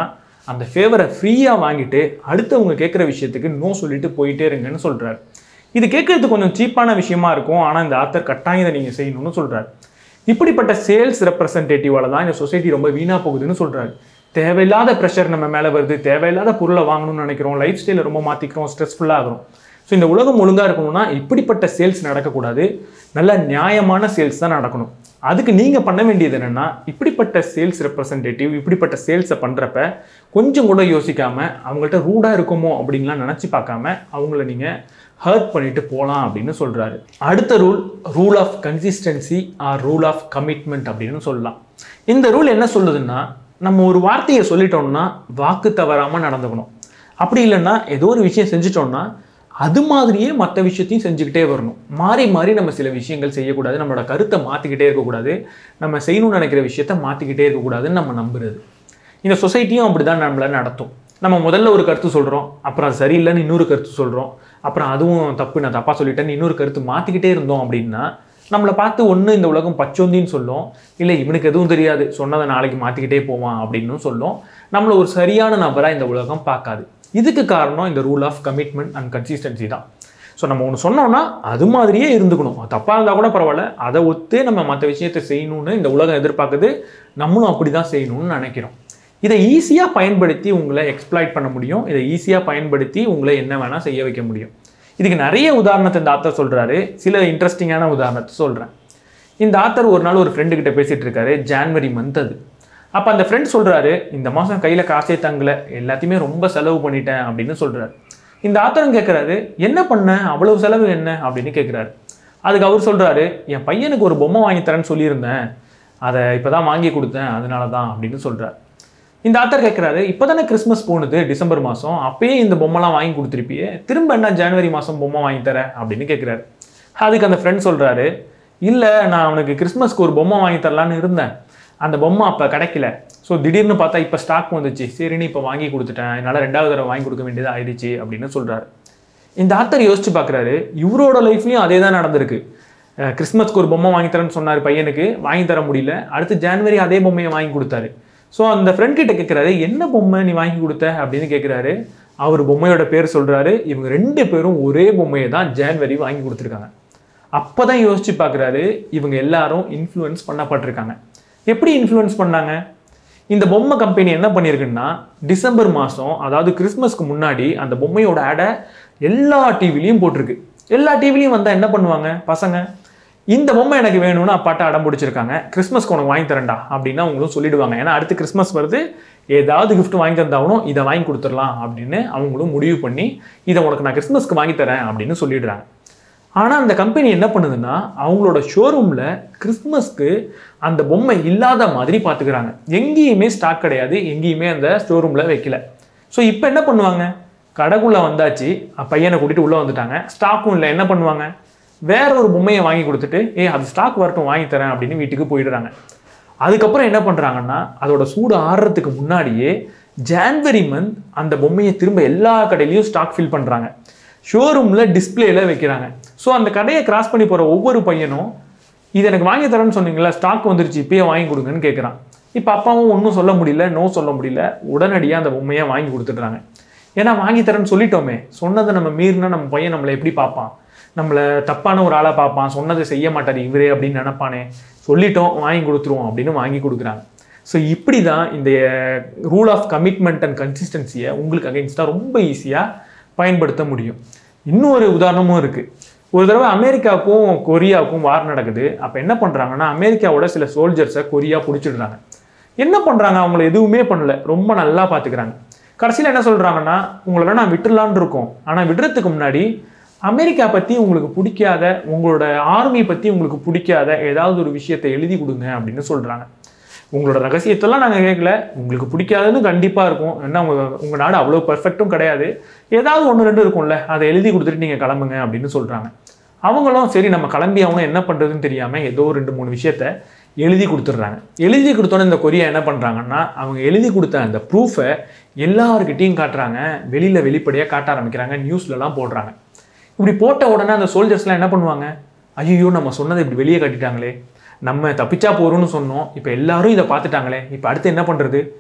அந்த ஃபேவரை ஃப்ரீயாக வாங்கிட்டு அடுத்தவங்க கேட்குற விஷயத்துக்கு நோ சொல்லிட்டு போயிட்டே இருங்கன்னு சொல்கிறார் இது கேட்கறதுக்கு கொஞ்சம் சீப்பான விஷயமா இருக்கும் ஆனால் இந்த ஆத்தர் கட்டாயம் இதை நீங்கள் செய்யணும்னு சொல்கிறார் இப்படிப்பட்ட சேல்ஸ் ரெப்ரசன்டேட்டிவால தான் இந்த சொசைட்டி ரொம்ப வீணாக போகுதுன்னு சொல்கிறாரு தேவையில்லாத ப்ரெஷர் நம்ம மேலே வருது தேவையில்லாத பொருளை வாங்கணும்னு நினைக்கிறோம் லைஃப் ஸ்டைலை ரொம்ப மாற்றிக்கிறோம் ஸ்ட்ரெஸ்ஃபுல்லாக ஆகிறோம் ஸோ இந்த உலகம் ஒழுங்காக இருக்கணும்னா இப்படிப்பட்ட சேல்ஸ் நடக்கக்கூடாது நல்ல நியாயமான சேல்ஸ் தான் நடக்கணும் அதுக்கு நீங்கள் பண்ண வேண்டியது என்னென்னா இப்படிப்பட்ட சேல்ஸ் ரெப்ரசன்டேட்டிவ் இப்படிப்பட்ட சேல்ஸை பண்ணுறப்ப கொஞ்சம் கூட யோசிக்காமல் அவங்கள்ட்ட ரூடாக இருக்குமோ அப்படின்லாம் நினச்சி பார்க்காம அவங்கள நீங்கள் ஹர்ட் பண்ணிட்டு போகலாம் அப்படின்னு சொல்கிறாரு அடுத்த rule rule of consistency or rule of commitment அப்படின்னு சொல்லலாம் இந்த ரூல் என்ன சொல்லுதுன்னா நம்ம ஒரு வார்த்தையை சொல்லிட்டோம்னா வாக்கு தவறாமல் நடந்துக்கணும் அப்படி இல்லைன்னா ஏதோ ஒரு விஷயம் செஞ்சுட்டோம்னா அது மாதிரியே மற்ற விஷயத்தையும் செஞ்சுக்கிட்டே வரணும் மாறி மாறி நம்ம சில விஷயங்கள் செய்யக்கூடாது நம்மளோட கருத்தை மாற்றிக்கிட்டே இருக்கக்கூடாது நம்ம செய்யணும்னு நினைக்கிற விஷயத்த மாற்றிக்கிட்டே இருக்கக்கூடாதுன்னு நம்ம நம்புறது இந்த சொசைட்டியும் அப்படி தான் நம்மளை நடத்தும் நம்ம முதல்ல ஒரு கருத்து சொல்கிறோம் அப்புறம் அது சரியில்லைன்னு இன்னொரு கருத்து சொல்கிறோம் அப்புறம் அதுவும் தப்பு நான் தப்பாக சொல்லிட்டேன்னு இன்னொரு கருத்து மாற்றிக்கிட்டே இருந்தோம் அப்படின்னா நம்மளை பார்த்து ஒன்று இந்த உலகம் பச்சோந்தின்னு சொல்லும் இல்லை இவனுக்கு எதுவும் தெரியாது சொன்னதை நாளைக்கு மாற்றிக்கிட்டே போவான் அப்படின்னு சொல்லும் நம்மளை ஒரு சரியான நபராக இந்த உலகம் பார்க்காது இதுக்கு காரணம் இந்த rule of commitment and consistency தான் ஸோ நம்ம ஒன்று சொன்னோம்னா அது மாதிரியே இருந்துக்கணும் அது தப்பாக இருந்தால் கூட பரவாயில்ல அதை ஒத்து நம்ம மற்ற விஷயத்தை செய்யணும்னு இந்த உலகம் எதிர்பார்க்குது நம்மளும் அப்படி தான் செய்யணும்னு நினைக்கிறோம் இதை ஈஸியாக பயன்படுத்தி உங்களை எக்ஸ்ப்ளாய்ட் பண்ண முடியும் இதை ஈஸியாக பயன்படுத்தி உங்களை என்ன வேணால் செய்ய வைக்க முடியும் இதுக்கு நிறைய உதாரணத்தை இந்த ஆத்தர் சொல்கிறாரு சில இன்ட்ரெஸ்டிங்கான உதாரணத்தை சொல்கிறேன் இந்த ஆத்தர் ஒரு நாள் ஒரு ஃப்ரெண்டு கிட்ட பேசிகிட்டு இருக்காரு ஜான்வரி மந்த் அது அப்போ அந்த ஃப்ரெண்ட் சொல்கிறாரு இந்த மாதம் கையில் காசே தங்கலை எல்லாத்தையுமே ரொம்ப செலவு பண்ணிட்டேன் அப்படின்னு சொல்கிறாரு இந்த ஆத்தரம் கேட்குறாரு என்ன பண்ண அவ்வளவு செலவு என்ன அப்படின்னு கேட்குறாரு அதுக்கு அவர் சொல்கிறாரு என் பையனுக்கு ஒரு பொம்மை வாங்கி தரேன்னு சொல்லியிருந்தேன் அதை இப்போ தான் வாங்கி கொடுத்தேன் அதனால தான் அப்படின்னு சொல்கிறார் இந்த ஆத்தர் கேட்குறாரு இப்போ தானே கிறிஸ்மஸ் போனது டிசம்பர் மாதம் அப்பயே இந்த பொம்மைலாம் வாங்கி கொடுத்துருப்பியே திரும்ப என்ன ஜனவரி மாதம் பொம்மை வாங்கி தரேன் அப்படின்னு கேட்குறாரு அதுக்கு அந்த ஃப்ரெண்ட் சொல்கிறாரு இல்லை நான் அவனுக்கு கிறிஸ்மஸ்க்கு ஒரு பொம்மை வாங்கி தரலான்னு இருந்தேன் அந்த பொம்மை அப்போ கிடைக்கல ஸோ திடீர்னு பார்த்தா இப்போ ஸ்டாக் வந்துச்சு சரின்னு இப்போ வாங்கி கொடுத்துட்டேன் என்னால் ரெண்டாவது தடவை வாங்கி கொடுக்க வேண்டியது ஆயிடுச்சு அப்படின்னு சொல்கிறாரு இந்த ஆத்தர் யோசிச்சு பார்க்குறாரு இவரோட லைஃப்லையும் அதே தான் நடந்திருக்கு அஹ் கிறிஸ்மஸ்க்கு ஒரு பொம்மை வாங்கி தரேன்னு சொன்னார் பையனுக்கு வாங்கி தர முடியல அடுத்து ஜனவரி அதே பொம்மையை வாங்கி கொடுத்தாரு ஸோ அந்த ஃப்ரெண்ட் கிட்ட கேட்குறாரு என்ன பொம்மை நீ வாங்கி கொடுத்த அப்படின்னு கேட்குறாரு அவர் பொம்மையோட பேர் சொல்கிறாரு இவங்க ரெண்டு பேரும் ஒரே பொம்மையை தான் ஜான்வரி வாங்கி கொடுத்துருக்காங்க அப்போ தான் யோசிச்சு பார்க்குறாரு இவங்க எல்லாரும் இன்ஃப்ளூயன்ஸ் பண்ணப்பட்டிருக்காங்க எப்படி இன்ஃப்ளூயன்ஸ் பண்ணாங்க இந்த பொம்மை கம்பெனி என்ன பண்ணியிருக்குன்னா டிசம்பர் மாதம் அதாவது கிறிஸ்மஸ்க்கு முன்னாடி அந்த பொம்மையோட ஆடை எல்லா டிவிலையும் போட்டிருக்கு எல்லா டிவிலையும் வந்தால் என்ன பண்ணுவாங்க பசங்க இந்த பொம்மை எனக்கு வேணும்னு அப்பாட்ட அடம் பிடிச்சிருக்காங்க கிறிஸ்மஸ்க்கு உனக்கு வாங்கி தரேன்டா அப்படின்னா அவங்களும் சொல்லிடுவாங்க ஏன்னா அடுத்து கிறிஸ்மஸ் வருது ஏதாவது gift வாங்கி தந்தாவணும் இதை வாங்கி கொடுத்துடலாம் அப்படின்னு அவங்களும் முடிவு பண்ணி இதை உனக்கு நான் கிறிஸ்மஸ்க்கு வாங்கி தரேன் அப்படின்னு சொல்லிடுறாங்க ஆனால் அந்த கம்பெனி என்ன பண்ணுதுன்னா அவங்களோட ஷோரூமில் கிறிஸ்மஸ்க்கு அந்த பொம்மை இல்லாத மாதிரி பார்த்துக்கிறாங்க எங்கேயுமே ஸ்டாக் கிடையாது எங்கேயுமே அந்த ஷோரூமில் வைக்கல ஸோ இப்போ என்ன பண்ணுவாங்க கடைக்குள்ளே வந்தாச்சு அஹ் பையனை கூட்டிகிட்டு உள்ளே வந்துட்டாங்க ஸ்டாக்கும் இல்லை என்ன பண்ணுவாங்க வேற ஒரு பொம்மையை வாங்கி கொடுத்துட்டு ஏ அது ஸ்டாக் வரட்டும் வாங்கி தரேன் அப்படின்னு வீட்டுக்கு போயிடுறாங்க அதுக்கப்புறம் என்ன பண்ணுறாங்கன்னா அதோட சூடு ஆறுறதுக்கு முன்னாடியே ஜான்வரி மந்த் அந்த பொம்மையை திரும்ப எல்லா கடையிலையும் ஸ்டாக் ஃபில் பண்ணுறாங்க ஷோரூமில் டிஸ்பிளேல வைக்கிறாங்க ஸோ அந்த கடையை கிராஸ் பண்ணி போகிற ஒவ்வொரு பையனும் இது எனக்கு வாங்கி தரேன்னு சொன்னீங்களா ஸ்டாக் வந்துருச்சு இப்பயே வாங்கி கொடுங்கன்னு கேட்குறான் இப்போ அப்பாவும் ஒன்றும் சொல்ல முடியல நோ சொல்ல முடியல உடனடியாக அந்த பொம்மையை வாங்கி கொடுத்துட்றாங்க ஏன்னா வாங்கி தரேன்னு சொல்லிட்டோமே சொன்னதை நம்ம மீறினா நம்ம பையன் நம்மளை எப்படி பார்ப்பான் நம்மளை தப்பான ஒரு ஆளாக பார்ப்பான் சொன்னதை செய்ய மாட்டார் இவரே அப்படின்னு நினைப்பானே சொல்லிட்டோம் வாங்கி கொடுத்துருவோம் அப்படின்னு வாங்கி கொடுக்குறாங்க ஸோ இப்படி தான் இந்த ரூல் ஆஃப் கமிட்மெண்ட் அண்ட் கன்சிஸ்டன்சியை உங்களுக்கு அகைன்ஸ்டாக ரொம்ப ஈஸியாக பயன்படுத்த முடியும் இன்னும் ஒரு உதாரணமும் இருக்குது ஒரு தடவை அமெரிக்காவுக்கும் கொரியாவுக்கும் வார் நடக்குது அப்போ என்ன பண்ணுறாங்கன்னா அமெரிக்காவோட சில சோல்ஜர்ஸை கொரியா பிடிச்சிடுறாங்க என்ன பண்ணுறாங்க அவங்கள எதுவுமே பண்ணல ரொம்ப நல்லா பார்த்துக்கிறாங்க கடைசியில் என்ன சொல்கிறாங்கன்னா உங்களை நான் விட்டுடலான்னு இருக்கோம் ஆனால் விடுறதுக்கு முன்னாடி அமெரிக்கா பற்றி உங்களுக்கு பிடிக்காத உங்களோட ஆர்மி பற்றி உங்களுக்கு பிடிக்காத ஏதாவது ஒரு விஷயத்தை எழுதி கொடுங்க அப்படின்னு சொல்கிறாங்க உங்களோட ரகசியத்தெல்லாம் நாங்கள் கேட்கல உங்களுக்கு பிடிக்காதுன்னு கண்டிப்பாக இருக்கும் ஏன்னா உங்கள் உங்கள் நாடு அவ்வளோ பர்ஃபெக்ட்டும் கிடையாது ஏதாவது ஒன்று ரெண்டு இருக்கும்ல அதை எழுதி கொடுத்துட்டு நீங்கள் கிளம்புங்க அப்படின்னு சொல்கிறாங்க அவங்களும் சரி நம்ம கிளம்பி அவனும் என்ன பண்ணுறதுன்னு தெரியாமல் ஏதோ ரெண்டு மூணு விஷயத்த எழுதி கொடுத்துட்றாங்க எழுதி கொடுத்தோன்னே இந்த கொரியா என்ன பண்ணுறாங்கன்னா அவங்க எழுதி கொடுத்த அந்த ப்ரூஃபை எல்லாருக்கிட்டையும் காட்டுறாங்க வெளியில் வெளிப்படையாக காட்ட ஆரம்பிக்கிறாங்க நியூஸ்லலாம் போடுறாங்க இப்படி போட்ட உடனே அந்த சோல்ஜர்ஸ்லாம் என்ன பண்ணுவாங்க ஐயோ நம்ம சொன்னதை இப்படி வெளியே காட்டிட்டாங்களே நம்ம தப்பிச்சா போகிறோம்னு சொன்னோம் இப்போ எல்லாரும் இதை பார்த்துட்டாங்களே இப்போ அடுத்து என்ன பண்ணுறது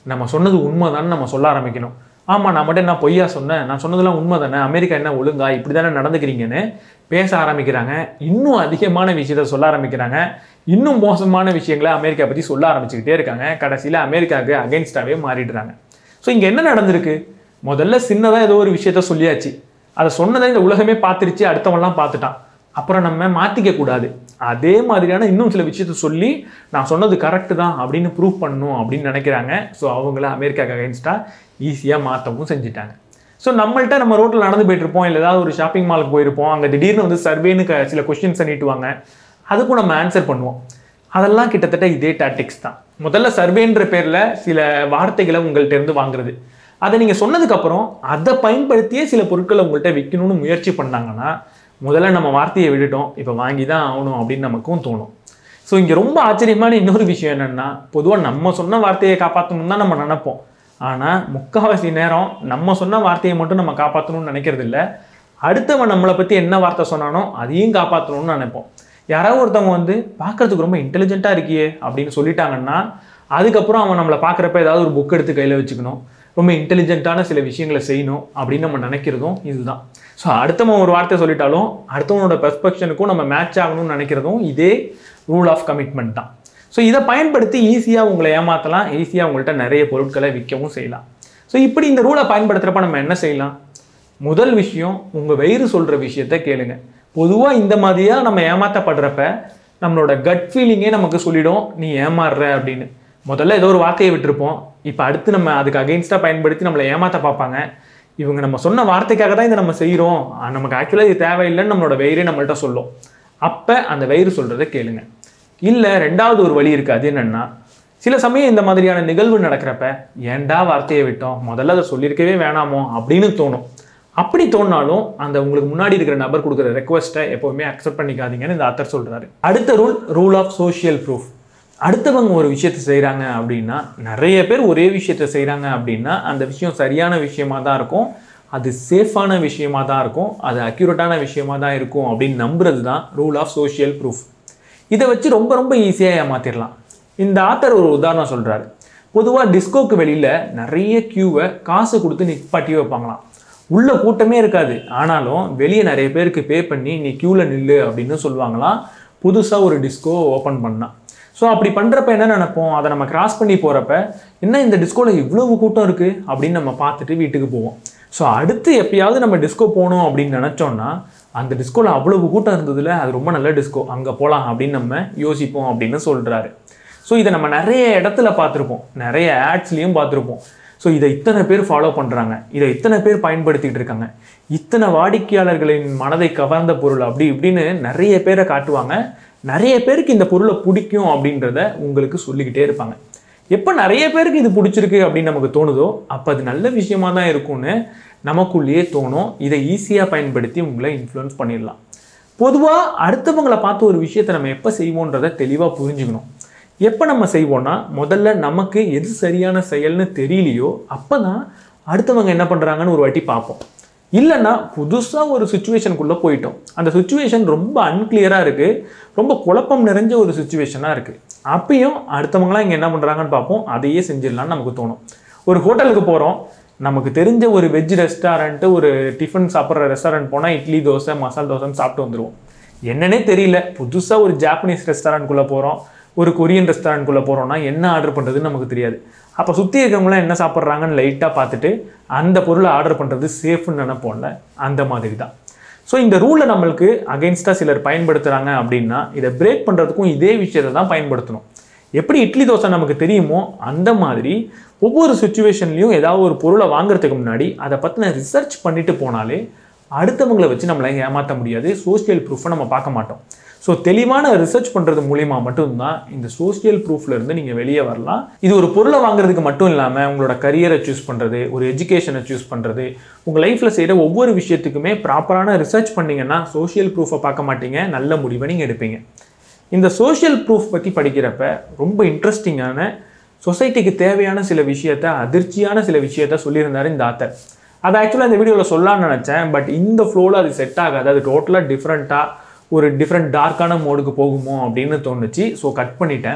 நம்ம சொன்னது உண்மைதான்னு நம்ம சொல்ல ஆரம்பிக்கணும் ஆமாம் நான் மட்டும் என்ன பொய்யா சொன்னேன் நான் சொன்னதெல்லாம் உண்மை தானே அமெரிக்கா என்ன ஒழுங்கா இப்படி தானே நடந்துக்கிறீங்கன்னு பேச ஆரம்பிக்கிறாங்க இன்னும் அதிகமான விஷயத்த சொல்ல ஆரம்பிக்கிறாங்க இன்னும் மோசமான விஷயங்களை அமெரிக்கா பற்றி சொல்ல ஆரம்பிச்சுக்கிட்டே இருக்காங்க கடைசியில் அமெரிக்காவுக்கு அகைன்ஸ்டாகவே மாறிடுறாங்க ஸோ இங்கே என்ன நடந்திருக்கு முதல்ல சின்னதாக ஏதோ ஒரு விஷயத்த சொல்லியாச்சு அதை சொன்னதை இந்த உலகமே பார்த்துருச்சு அடுத்தவன்லாம் பார்த்துட்டான் அப்புறம் நம்ம மாற்றிக்க கூடாது அதே மாதிரியான இன்னும் சில விஷயத்த சொல்லி நான் சொன்னது கரெக்டு தான் அப்படின்னு ப்ரூவ் பண்ணணும் அப்படின்னு நினைக்கிறாங்க ஸோ அவங்கள அமெரிக்காவுக்கு அகைன்ஸ்டாக ஈஸியாக மாற்றவும் செஞ்சுட்டாங்க ஸோ நம்மள்ட்ட நம்ம ரோட்டில் நடந்து போயிட்டு இருப்போம் இல்லை ஏதாவது ஒரு ஷாப்பிங் மாலுக்கு போயிருப்போம் அங்கே திடீர்னு வந்து சர்வேன்னு க- சில கொஸ்டின்ஸை நீட்டுவாங்க அதுக்கும் நம்ம ஆன்சர் பண்ணுவோம் அதெல்லாம் கிட்டத்தட்ட இதே டாக்டிக்ஸ் தான் முதல்ல சர்வேன்ற பேரில் சில வார்த்தைகளை உங்கள்ட்ட இருந்து வாங்குறது அதை நீங்கள் சொன்னதுக்கப்புறம் அதை பயன்படுத்தியே சில பொருட்களை உங்கள்கிட்ட விற்கணும்னு முயற்சி பண்ணாங்கன்னா முதல்ல நம்ம வார்த்தையை விட்டுட்டோம் இப்போ வாங்கி தான் ஆகணும் அப்படின்னு நமக்கும் தோணும் ஸோ இங்கே ரொம்ப ஆச்சரியமான இன்னொரு விஷயம் என்னென்னா பொதுவாக நம்ம சொன்ன வார்த்தையை காப்பாற்றணும் தான் நம்ம நினைப்போம் ஆனால் முக்கால்வாசி நேரம் நம்ம சொன்ன வார்த்தையை மட்டும் நம்ம காப்பாற்றணும்னு நினைக்கிறது இல்ல அடுத்தவன் நம்மளை பற்றி என்ன வார்த்தை சொன்னானோ அதையும் காப்பாற்றணும்னு நினைப்போம் யாராவது ஒருத்தவங்க வந்து பார்க்கறதுக்கு ரொம்ப இன்டெலிஜென்ட்டாக இருக்கியே அப்படின்னு சொல்லிட்டாங்கன்னா அதுக்கப்புறம் அவன் நம்மளை பார்க்குறப்ப ஏதாவது ஒரு புக் எடுத்து கையில் வச்சுக்கணும் ரொம்ப இன்டெலிஜென்ட்டான சில விஷயங்களை செய்யணும் அப்படின்னு நம்ம நினைக்கிறதும் இதுதான் ஸோ அடுத்தவன் ஒரு வார்த்தை சொல்லிட்டாலும் அடுத்தவனோட பெர்ஸ்பெக்ஷனுக்கும் நம்ம மேட்ச் ஆகணும்னு நினைக்கிறதும் இதே ரூல் ஆஃப் கமிட்மெண்ட் தான் ஸோ இதை பயன்படுத்தி ஈஸியாக உங்களை ஏமாற்றலாம் ஈஸியாக உங்கள்கிட்ட நிறைய பொருட்களை விற்கவும் செய்யலாம் ஸோ இப்படி இந்த ரூலை பயன்படுத்துகிறப்ப நம்ம என்ன செய்யலாம் முதல் விஷயம் உங்கள் வயிறு சொல்கிற விஷயத்த கேளுங்க பொதுவாக இந்த மாதிரியாக நம்ம ஏமாற்றப்படுறப்ப நம்மளோட கட் ஃபீலிங்கே நமக்கு சொல்லிடும் நீ ஏமாறுற அப்படின்னு முதல்ல ஏதோ ஒரு வார்த்தையை விட்டுருப்போம் இப்போ அடுத்து நம்ம அதுக்கு அகெயின்ஸ்டாக பயன்படுத்தி நம்மளை ஏமாற்ற பார்ப்பாங்க இவங்க நம்ம சொன்ன வார்த்தைக்காக தான் இதை நம்ம செய்கிறோம் நமக்கு ஆக்சுவலாக இது தேவையில்லைன்னு நம்மளோட வயிறே நம்மள்ட்ட சொல்லும் அப்போ அந்த வயிறு சொல்கிறத கேளுங்க இல்லை ரெண்டாவது ஒரு வழி இருக்குது அது என்னென்னா சில சமயம் இந்த மாதிரியான நிகழ்வு நடக்கிறப்ப ஏன்டா வார்த்தையை விட்டோம் முதல்ல அதை சொல்லியிருக்கவே வேணாமோ அப்படின்னு தோணும் அப்படி தோணினாலும் அந்த உங்களுக்கு முன்னாடி இருக்கிற நபர் கொடுக்குற ரெக்வஸ்ட்டை எப்போவுமே அக்செப்ட் பண்ணிக்காதீங்கன்னு இந்த ஆத்தர் சொல்கிறாரு அடுத்த rule rule of social proof அடுத்தவங்க ஒரு விஷயத்தை செய்கிறாங்க அப்படின்னா நிறைய பேர் ஒரே விஷயத்தை செய்கிறாங்க அப்படின்னா அந்த விஷயம் சரியான விஷயமா தான் இருக்கும் அது சேஃபான விஷயமா தான் இருக்கும் அது அக்யூரேட்டான விஷயமா தான் இருக்கும் அப்படின்னு நம்புறது தான் ரூல் ஆஃப் சோஷியல் ப்ரூஃப் இதை வச்சு ரொம்ப ரொம்ப ஈஸியாக ஏமாத்திடலாம் இந்த ஆத்தர் ஒரு உதாரணம் சொல்கிறாரு பொதுவாக டிஸ்கோக்கு வெளியில் நிறைய க்யூவை காசு கொடுத்து நிப்பாட்டி வைப்பாங்களாம் உள்ள கூட்டமே இருக்காது ஆனாலும் வெளியே நிறைய பேருக்கு பே பண்ணி நீ க்யூவில் நில்லு அப்படின்னு சொல்லுவாங்களாம் புதுசாக ஒரு டிஸ்கோ ஓப்பன் பண்ணா ஸோ அப்படி பண்ணுறப்ப என்ன நினைப்போம் அதை நம்ம கிராஸ் பண்ணி போகிறப்ப என்ன இந்த டிஸ்கோவில் இவ்வளவு கூட்டம் இருக்குது அப்படின்னு நம்ம பார்த்துட்டு வீட்டுக்கு போவோம் ஸோ அடுத்து எப்பயாவது நம்ம டிஸ்கோ போகணும் அப்படின்னு நினச்சோன்னா அந்த டிஸ்கோவில் அவ்வளவு கூட்டம் இருந்ததுல அது ரொம்ப நல்ல டிஸ்கோ அங்கே போகலாம் அப்படின்னு நம்ம யோசிப்போம் அப்படின்னு சொல்கிறாரு ஸோ இதை நம்ம நிறைய இடத்துல பார்த்துருப்போம் நிறைய ஆட்ஸ்லேயும் பார்த்துருப்போம் ஸோ இதை இத்தனை பேர் ஃபாலோ பண்ணுறாங்க இதை இத்தனை பேர் பயன்படுத்திக்கிட்டு இருக்காங்க இத்தனை வாடிக்கையாளர்களின் மனதை கவர்ந்த பொருள் அப்படி இப்படின்னு நிறைய பேரை காட்டுவாங்க நிறைய பேருக்கு இந்த பொருளை பிடிக்கும் அப்படின்றத உங்களுக்கு சொல்லிக்கிட்டே இருப்பாங்க எப்போ நிறைய பேருக்கு இது பிடிச்சிருக்கு அப்படின்னு நமக்கு தோணுதோ அப்போ அது நல்ல விஷயமா தான் இருக்கும்னு நமக்குள்ளேயே தோணும் இதை ஈஸியாக பயன்படுத்தி உங்களை இன்ஃப்ளூயன்ஸ் பண்ணிடலாம் பொதுவாக அடுத்தவங்களை பார்த்து ஒரு விஷயத்தை நம்ம எப்போ செய்வோன்றதை தெளிவாக புரிஞ்சுக்கணும் எப்போ நம்ம செய்வோம்னா முதல்ல நமக்கு எது சரியான செயல்னு தெரியலையோ அப்போ தான் அடுத்தவங்க என்ன பண்ணுறாங்கன்னு ஒரு வாட்டி பார்ப்போம் இல்லைன்னா புதுசாக ஒரு சுச்சுவேஷனுக்குள்ளே போயிட்டோம் அந்த சுச்சுவேஷன் ரொம்ப அன்கிளியராக இருக்குது ரொம்ப குழப்பம் நிறைஞ்ச ஒரு சுச்சுவேஷனாக இருக்குது அப்பயும் அடுத்தவங்களாம் இங்கே என்ன பண்ணுறாங்கன்னு பார்ப்போம் அதையே செஞ்சிடலாம்னு நமக்கு தோணும் ஒரு ஹோட்டலுக்கு போகிறோம் நமக்கு தெரிஞ்ச ஒரு வெஜ் ரெஸ்டாரண்ட்டு ஒரு டிஃபன் சாப்பிட்ற ரெஸ்டாரண்ட் போனால் இட்லி தோசை மசால் தோசைன்னு சாப்பிட்டு வந்துடுவோம் என்னன்னே தெரியல புதுசாக ஒரு ஜாப்பனீஸ் ரெஸ்டாரண்ட்குள்ளே போகிறோம் ஒரு கொரியன் ரெஸ்டாரண்ட்குள்ளே போகிறோம்னா என்ன ஆர்டர் பண்ணுறதுன்னு நமக்கு தெரியாது அப்போ சுற்றி இருக்கிறவங்களாம் என்ன சாப்பிட்றாங்கன்னு லைட்டாக பார்த்துட்டு அந்த பொருளை ஆர்டர் பண்ணுறது சேஃப்னு நினைப்போம்ல அந்த மாதிரி தான் ஸோ இந்த ரூலை நம்மளுக்கு அகெயின்ஸ்டாக சிலர் பயன்படுத்துகிறாங்க அப்படின்னா இதை பிரேக் பண்ணுறதுக்கும் இதே விஷயத்தை தான் பயன்படுத்தணும் எப்படி இட்லி தோசை நமக்கு தெரியுமோ அந்த மாதிரி ஒவ்வொரு சுச்சுவேஷன்லையும் ஏதாவது ஒரு பொருளை வாங்குறதுக்கு முன்னாடி அதை பற்றின ரிசர்ச் பண்ணிட்டு போனாலே அடுத்தவங்களை வச்சு நம்மளை ஏமாற்ற முடியாது சோஷியல் ப்ரூஃபை நம்ம பார்க்க மாட்டோம் ஸோ தெளிவான ரிசர்ச் பண்ணுறது மூலிமா மட்டும்தான் இந்த சோஷியல் ப்ரூஃப்ல இருந்து நீங்கள் வெளியே வரலாம் இது ஒரு பொருளை வாங்குறதுக்கு மட்டும் இல்லாமல் உங்களோட கரியரை சூஸ் பண்ணுறது ஒரு எஜுகேஷனை சூஸ் பண்ணுறது உங்கள் லைஃப்பில் செய்கிற ஒவ்வொரு விஷயத்துக்குமே ப்ராப்பரான ரிசர்ச் பண்ணீங்கன்னா சோஷியல் ப்ரூஃபை பார்க்க மாட்டீங்க நல்ல முடிவை நீங்கள் எடுப்பீங்க இந்த சோஷியல் ப்ரூஃப் பற்றி படிக்கிறப்ப ரொம்ப இன்ட்ரெஸ்டிங்கான சொசைட்டிக்கு தேவையான சில விஷயத்த அதிர்ச்சியான சில விஷயத்த சொல்லியிருந்தாரு இந்த ஆத்தர் அதை ஆக்சுவலாக இந்த வீடியோவில் சொல்லலாம்னு நினச்சேன் பட் இந்த ஃப்ளோவில் அது செட் ஆகாது அது டோட்டலாக டிஃப்ரெண்ட்டாக ஒரு டிஃப்ரெண்ட் டார்க்கான மோடுக்கு போகுமோ அப்படின்னு தோணுச்சு ஸோ கட் பண்ணிட்டேன்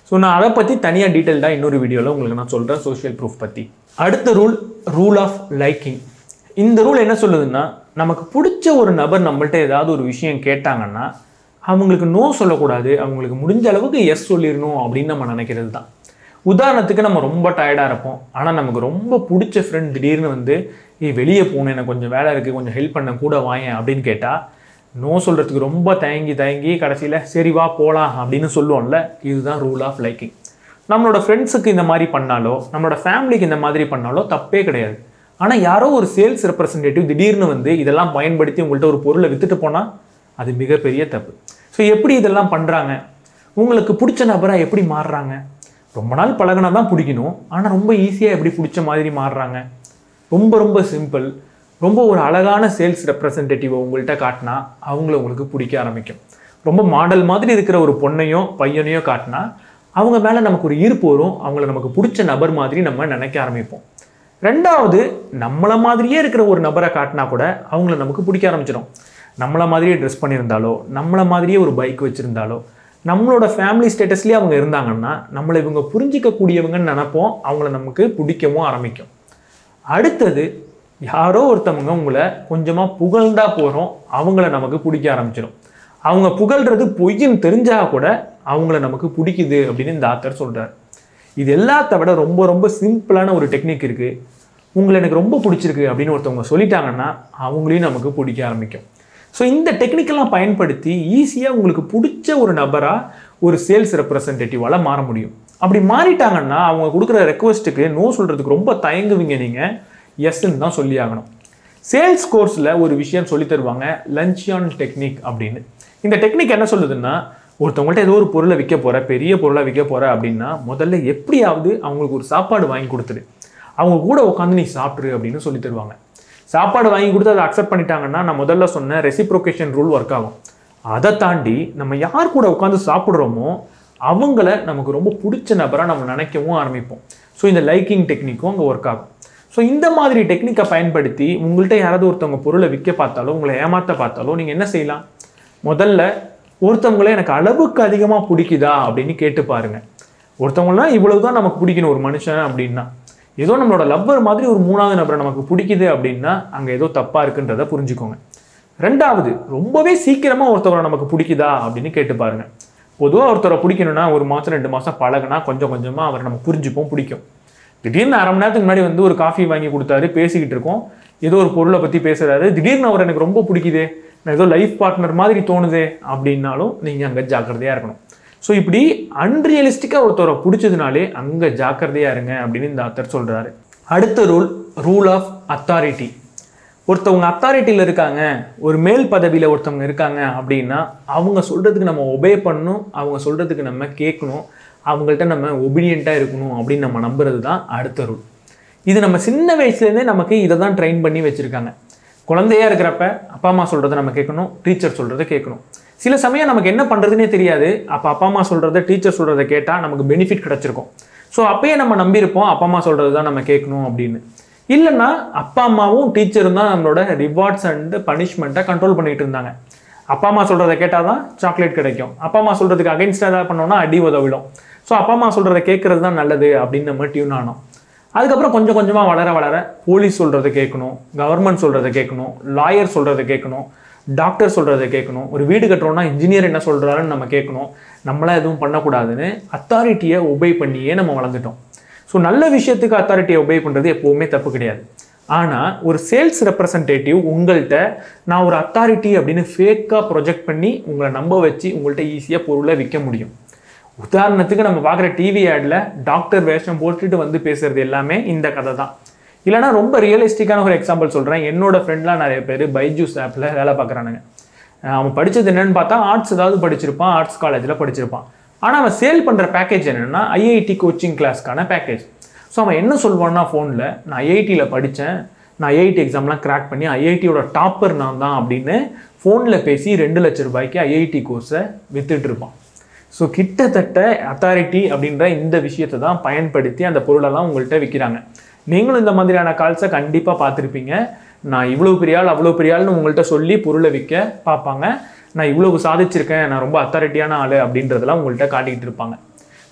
ஸோ நான் அதை பற்றி தனியாக டீட்டெயில்டாக இன்னொரு வீடியோவில் உங்களுக்கு நான் சொல்கிறேன் சோஷியல் ப்ரூஃப் பற்றி அடுத்த ரூல் ரூல் ஆஃப் லைக்கிங் இந்த ரூல் என்ன சொல்லுதுன்னா நமக்கு பிடிச்ச ஒரு நபர் நம்மள்ட்ட ஏதாவது ஒரு விஷயம் கேட்டாங்கன்னா அவங்களுக்கு நோ சொல்லக்கூடாது அவங்களுக்கு முடிஞ்ச அளவுக்கு எஸ் சொல்லிடணும் அப்படின்னு நம்ம நினைக்கிறது தான் உதாரணத்துக்கு நம்ம ரொம்ப டயர்டாக இருப்போம் ஆனால் நமக்கு ரொம்ப பிடிச்ச ஃப்ரெண்ட் திடீர்னு வந்து ஏய் வெளியே போகணும் எனக்கு கொஞ்சம் வேலை இருக்குது கொஞ்சம் ஹெல்ப் பண்ண கூட வாயேன் அப்படின்னு கேட்டால் நோ சொல்கிறதுக்கு ரொம்ப தயங்கி தயங்கி கடைசியில் சரி வா போகலாம் அப்படின்னு சொல்லுவோம்ல இதுதான் ரூல் ஆஃப் லைக்கிங் நம்மளோட ஃப்ரெண்ட்ஸுக்கு இந்த மாதிரி பண்ணாலோ நம்மளோட ஃபேமிலிக்கு இந்த மாதிரி பண்ணாலோ தப்பே கிடையாது ஆனால் யாரோ ஒரு சேல்ஸ் ரெப்ரசன்டேட்டிவ் திடீர்னு வந்து இதெல்லாம் பயன்படுத்தி உங்கள்கிட்ட ஒரு பொருளை வித்துட்டு போனால் அது மிகப்பெரிய தப்பு ஸோ எப்படி இதெல்லாம் பண்ணுறாங்க உங்களுக்கு பிடிச்ச நபராக எப்படி மாறுறாங்க ரொம்ப நாள் பழகினா தான் பிடிக்கணும் ஆனால் ரொம்ப ஈஸியாக எப்படி பிடிச்ச மாதிரி மாறுறாங்க ரொம்ப ரொம்ப சிம்பிள் ரொம்ப ஒரு அழகான சேல்ஸ் ரெப்ரசன்டேட்டிவை உங்கள்கிட்ட காட்டினா அவங்கள உங்களுக்கு பிடிக்க ஆரம்பிக்கும் ரொம்ப மாடல் மாதிரி இருக்கிற ஒரு பொண்ணையோ பையனையோ காட்டினா அவங்க மேலே நமக்கு ஒரு ஈர்ப்பு வரும் அவங்கள நமக்கு பிடிச்ச நபர் மாதிரி நம்ம நினைக்க ஆரம்பிப்போம் ரெண்டாவது நம்மளை மாதிரியே இருக்கிற ஒரு நபரை காட்டினா கூட அவங்கள நமக்கு பிடிக்க ஆரம்பிச்சிடும் நம்மளை மாதிரியே ட்ரெஸ் பண்ணியிருந்தாலோ நம்மளை மாதிரியே ஒரு பைக் வச்சுருந்தாலோ நம்மளோட ஃபேமிலி ஸ்டேட்டஸ்லேயே அவங்க இருந்தாங்கன்னா நம்மளை இவங்க புரிஞ்சிக்கக்கூடியவங்கன்னு நினைப்போம் அவங்கள நமக்கு பிடிக்கவும் ஆரம்பிக்கும் அடுத்தது யாரோ ஒருத்தவங்க உங்களை கொஞ்சமாக புகழ்ந்தா போகிறோம் அவங்கள நமக்கு பிடிக்க ஆரம்பிச்சிடும் அவங்க புகழ்றது பொய்ன்னு தெரிஞ்சா கூட அவங்கள நமக்கு பிடிக்குது அப்படின்னு இந்த ஆத்தர் சொல்றார் இது எல்லாத்த விட ரொம்ப ரொம்ப சிம்பிளான ஒரு டெக்னிக் இருக்குது உங்களை எனக்கு ரொம்ப பிடிச்சிருக்கு அப்படின்னு ஒருத்தவங்க சொல்லிட்டாங்கன்னா அவங்களையும் நமக்கு பிடிக்க ஆரம்பிக்கும் ஸோ இந்த டெக்னிக்கெல்லாம் பயன்படுத்தி ஈஸியாக உங்களுக்கு பிடிச்ச ஒரு நபராக ஒரு சேல்ஸ் ரெப்ரசன்டேட்டிவால் மாற முடியும் அப்படி மாறிட்டாங்கன்னா அவங்க கொடுக்குற ரெக்வஸ்ட்டுக்கு நோ சொல்கிறதுக்கு ரொம்ப தயங்குவீங்க நீங்கள் எஸ்ன்னு தான் சொல்லி ஆகணும் சேல்ஸ் கோர்ஸில் ஒரு விஷயம் சொல்லி தருவாங்க லஞ்சியான் டெக்னிக் அப்படின்னு இந்த டெக்னிக் என்ன சொல்லுதுன்னா ஒருத்தவங்கள்ட்ட ஏதோ ஒரு பொருளை விற்க போகிற பெரிய பொருளை விற்க போகிற அப்படின்னா முதல்ல எப்படியாவது அவங்களுக்கு ஒரு சாப்பாடு வாங்கி கொடுத்துரு அவங்க கூட உட்காந்து நீ சாப்பிட்ரு அப்படின்னு சொல்லி தருவாங்க சாப்பாடு வாங்கி கொடுத்து அதை அக்செப்ட் பண்ணிட்டாங்கன்னா நான் முதல்ல சொன்ன ரெசிப்ரோகேஷன் ரூல் ஒர்க் ஆகும் அதை தாண்டி நம்ம யார் கூட உட்காந்து சாப்பிட்றோமோ அவங்கள நமக்கு ரொம்ப பிடிச்ச நபராக நம்ம நினைக்கவும் ஆரம்பிப்போம் ஸோ இந்த லைக்கிங் டெக்னிக்கும் அங்கே ஒர்க் ஆகும் ஸோ இந்த மாதிரி டெக்னிக்கை பயன்படுத்தி உங்கள்கிட்ட யாராவது ஒருத்தவங்க பொருளை விற்க பார்த்தாலோ உங்களை ஏமாற்ற பார்த்தாலோ நீங்கள் என்ன செய்யலாம் முதல்ல ஒருத்தவங்கள எனக்கு அளவுக்கு அதிகமாக பிடிக்குதா அப்படின்னு கேட்டு பாருங்க ஒருத்தவங்களாம் இவ்வளவு தான் நமக்கு பிடிக்கணும் ஒரு மனுஷன் அப்படின்னா ஏதோ நம்மளோட லவ்வர் மாதிரி ஒரு மூணாவது நபரை நமக்கு பிடிக்குது அப்படின்னா அங்கே ஏதோ தப்பாக இருக்குன்றத புரிஞ்சுக்கோங்க ரெண்டாவது ரொம்பவே சீக்கிரமாக ஒருத்தவரை நமக்கு பிடிக்குதா அப்படின்னு கேட்டு பாருங்க பொதுவாக ஒருத்தரை பிடிக்கணும்னா ஒரு மாதம் ரெண்டு மாதம் பழகுனா கொஞ்சம் கொஞ்சமாக அவரை நம்ம புரிஞ்சுப்போம் பிடிக்கும் திடீர்னு அரை மணி நேரத்துக்கு முன்னாடி வந்து ஒரு காஃபி வாங்கி கொடுத்தாரு பேசிக்கிட்டு இருக்கோம் ஏதோ ஒரு பொருளை பற்றி பேசுறாரு திடீர்னு அவர் எனக்கு ரொம்ப பிடிக்குதே நான் ஏதோ லைஃப் பார்ட்னர் மாதிரி தோணுதே அப்படின்னாலும் நீங்கள் அங்கே ஜாக்கிரதையாக இருக்கணும் ஸோ இப்படி அன்ரியலிஸ்டிக்காக ஒருத்தரை பிடிச்சதுனாலே அங்கே ஜாக்கிரதையாக இருங்க அப்படின்னு இந்த ஆத்தர் சொல்கிறாரு அடுத்த ரூல் ரூல் ஆஃப் அத்தாரிட்டி ஒருத்தவங்க அத்தாரிட்டியில் இருக்காங்க ஒரு மேல் பதவியில் ஒருத்தவங்க இருக்காங்க அப்படின்னா அவங்க சொல்கிறதுக்கு நம்ம ஒபே பண்ணணும் அவங்க சொல்கிறதுக்கு நம்ம கேட்கணும் அவங்கள்ட்ட நம்ம ஒபீடியண்ட்டாக இருக்கணும் அப்படின்னு நம்ம நம்புறது தான் அடுத்த ரூல் இது நம்ம சின்ன வயசுலேருந்தே நமக்கு இதை தான் ட்ரெயின் பண்ணி வச்சுருக்காங்க குழந்தையா இருக்கிறப்ப அப்பா அம்மா சொல்கிறத நம்ம கேட்கணும் டீச்சர் சொல்கிறத கேட்கணும் சில சமயம் நமக்கு என்ன பண்ணுறதுனே தெரியாது அப்போ அப்பா அம்மா சொல்கிறத டீச்சர் சொல்கிறத கேட்டால் நமக்கு பெனிஃபிட் கிடச்சிருக்கும் ஸோ அப்பயே நம்ம நம்பியிருப்போம் அப்பா அம்மா சொல்கிறது தான் நம்ம கேட்கணும் அப்படின்னு இல்லைன்னா அப்பா அம்மாவும் டீச்சரும் தான் நம்மளோட ரிவார்ட்ஸ் அண்ட் பனிஷ்மெண்ட்டை கண்ட்ரோல் பண்ணிட்டு இருந்தாங்க அப்பா அம்மா சொல்கிறத கேட்டால் தான் சாக்லேட் கிடைக்கும் அப்பா அம்மா சொல்கிறதுக்கு அகைன்ஸ்டாக ஏதாவது பண்ணோம்னா அடி உதவிடும் ஸோ அப்பா அம்மா சொல்கிறத கேட்குறது தான் நல்லது அப்படின்னு நம்ம டியூன் ஆனோம் அதுக்கப்புறம் கொஞ்சம் கொஞ்சமாக வளர வளர போலீஸ் சொல்கிறத கேட்கணும் கவர்மெண்ட் சொல்கிறத கேட்கணும் லாயர் சொல்கிறத கேட்கணும் டாக்டர் சொல்கிறத கேட்கணும் ஒரு வீடு கட்டுறோம்னா இன்ஜினியர் என்ன சொல்கிறாருன்னு நம்ம கேட்கணும் நம்மளாம் எதுவும் பண்ணக்கூடாதுன்னு அத்தாரிட்டியை ஒபே பண்ணியே நம்ம வளர்ந்துட்டோம் ஸோ நல்ல விஷயத்துக்கு அத்தாரிட்டியை ஒபே பண்ணுறது எப்போவுமே தப்பு கிடையாது ஆனால் ஒரு சேல்ஸ் ரெப்ரசன்டேட்டிவ் உங்கள்கிட்ட நான் ஒரு அத்தாரிட்டி அப்படின்னு ஃபேக்காக ப்ரொஜெக்ட் பண்ணி உங்களை நம்ப வச்சு உங்கள்கிட்ட ஈஸியாக பொருளை விற்க முடியும் உதாரணத்துக்கு நம்ம பார்க்குற டிவி ஆடில் டாக்டர் வேஷம் போட்டுட்டு வந்து பேசுறது எல்லாமே இந்த கதை தான் இல்லைனா ரொம்ப ரியலிஸ்டிக்கான ஒரு எக்ஸாம்பிள் சொல்கிறேன் என்னோட ஃப்ரெண்ட்லாம் நிறைய பேர் பைஜூஸ் ஆப்பில் வேலை பார்க்குறானுங்க அவன் படித்தது என்னன்னு பார்த்தா ஆர்ட்ஸ் ஏதாவது படிச்சிருப்பான் ஆர்ட்ஸ் காலேஜில் படிச்சிருப்பான் ஆனால் அவன் சேல் பண்ணுற பேக்கேஜ் என்னென்னா ஐஐடி கோச்சிங் கிளாஸ்க்கான பேக்கேஜ் ஸோ அவன் என்ன சொல்வான்னா ஃபோனில் நான் ஐஐடியில் படித்தேன் நான் ஐஐடி எக்ஸாம்லாம் கிராக் பண்ணி ஐஐடியோட டாப்பர் நான் தான் அப்படின்னு ஃபோனில் பேசி ரெண்டு லட்ச ரூபாய்க்கு ஐஐடி கோர்ஸை வித்துட்டு இருப்பான் ஸோ கிட்டத்தட்ட அத்தாரிட்டி அப்படின்ற இந்த விஷயத்தை தான் பயன்படுத்தி அந்த பொருளெல்லாம் உங்கள்கிட்ட விற்கிறாங்க நீங்களும் இந்த மாதிரியான கால்ஸை கண்டிப்பாக பார்த்துருப்பீங்க நான் இவ்வளோ பெரிய ஆள் அவ்வளோ பெரிய ஆள்னு உங்கள்கிட்ட சொல்லி பொருளை விற்க பார்ப்பாங்க நான் இவ்வளவு சாதிச்சிருக்கேன் நான் ரொம்ப அத்தாரிட்டியான ஆள் அப்படின்றதெல்லாம் உங்கள்கிட்ட காட்டிக்கிட்டு இருப்பாங்க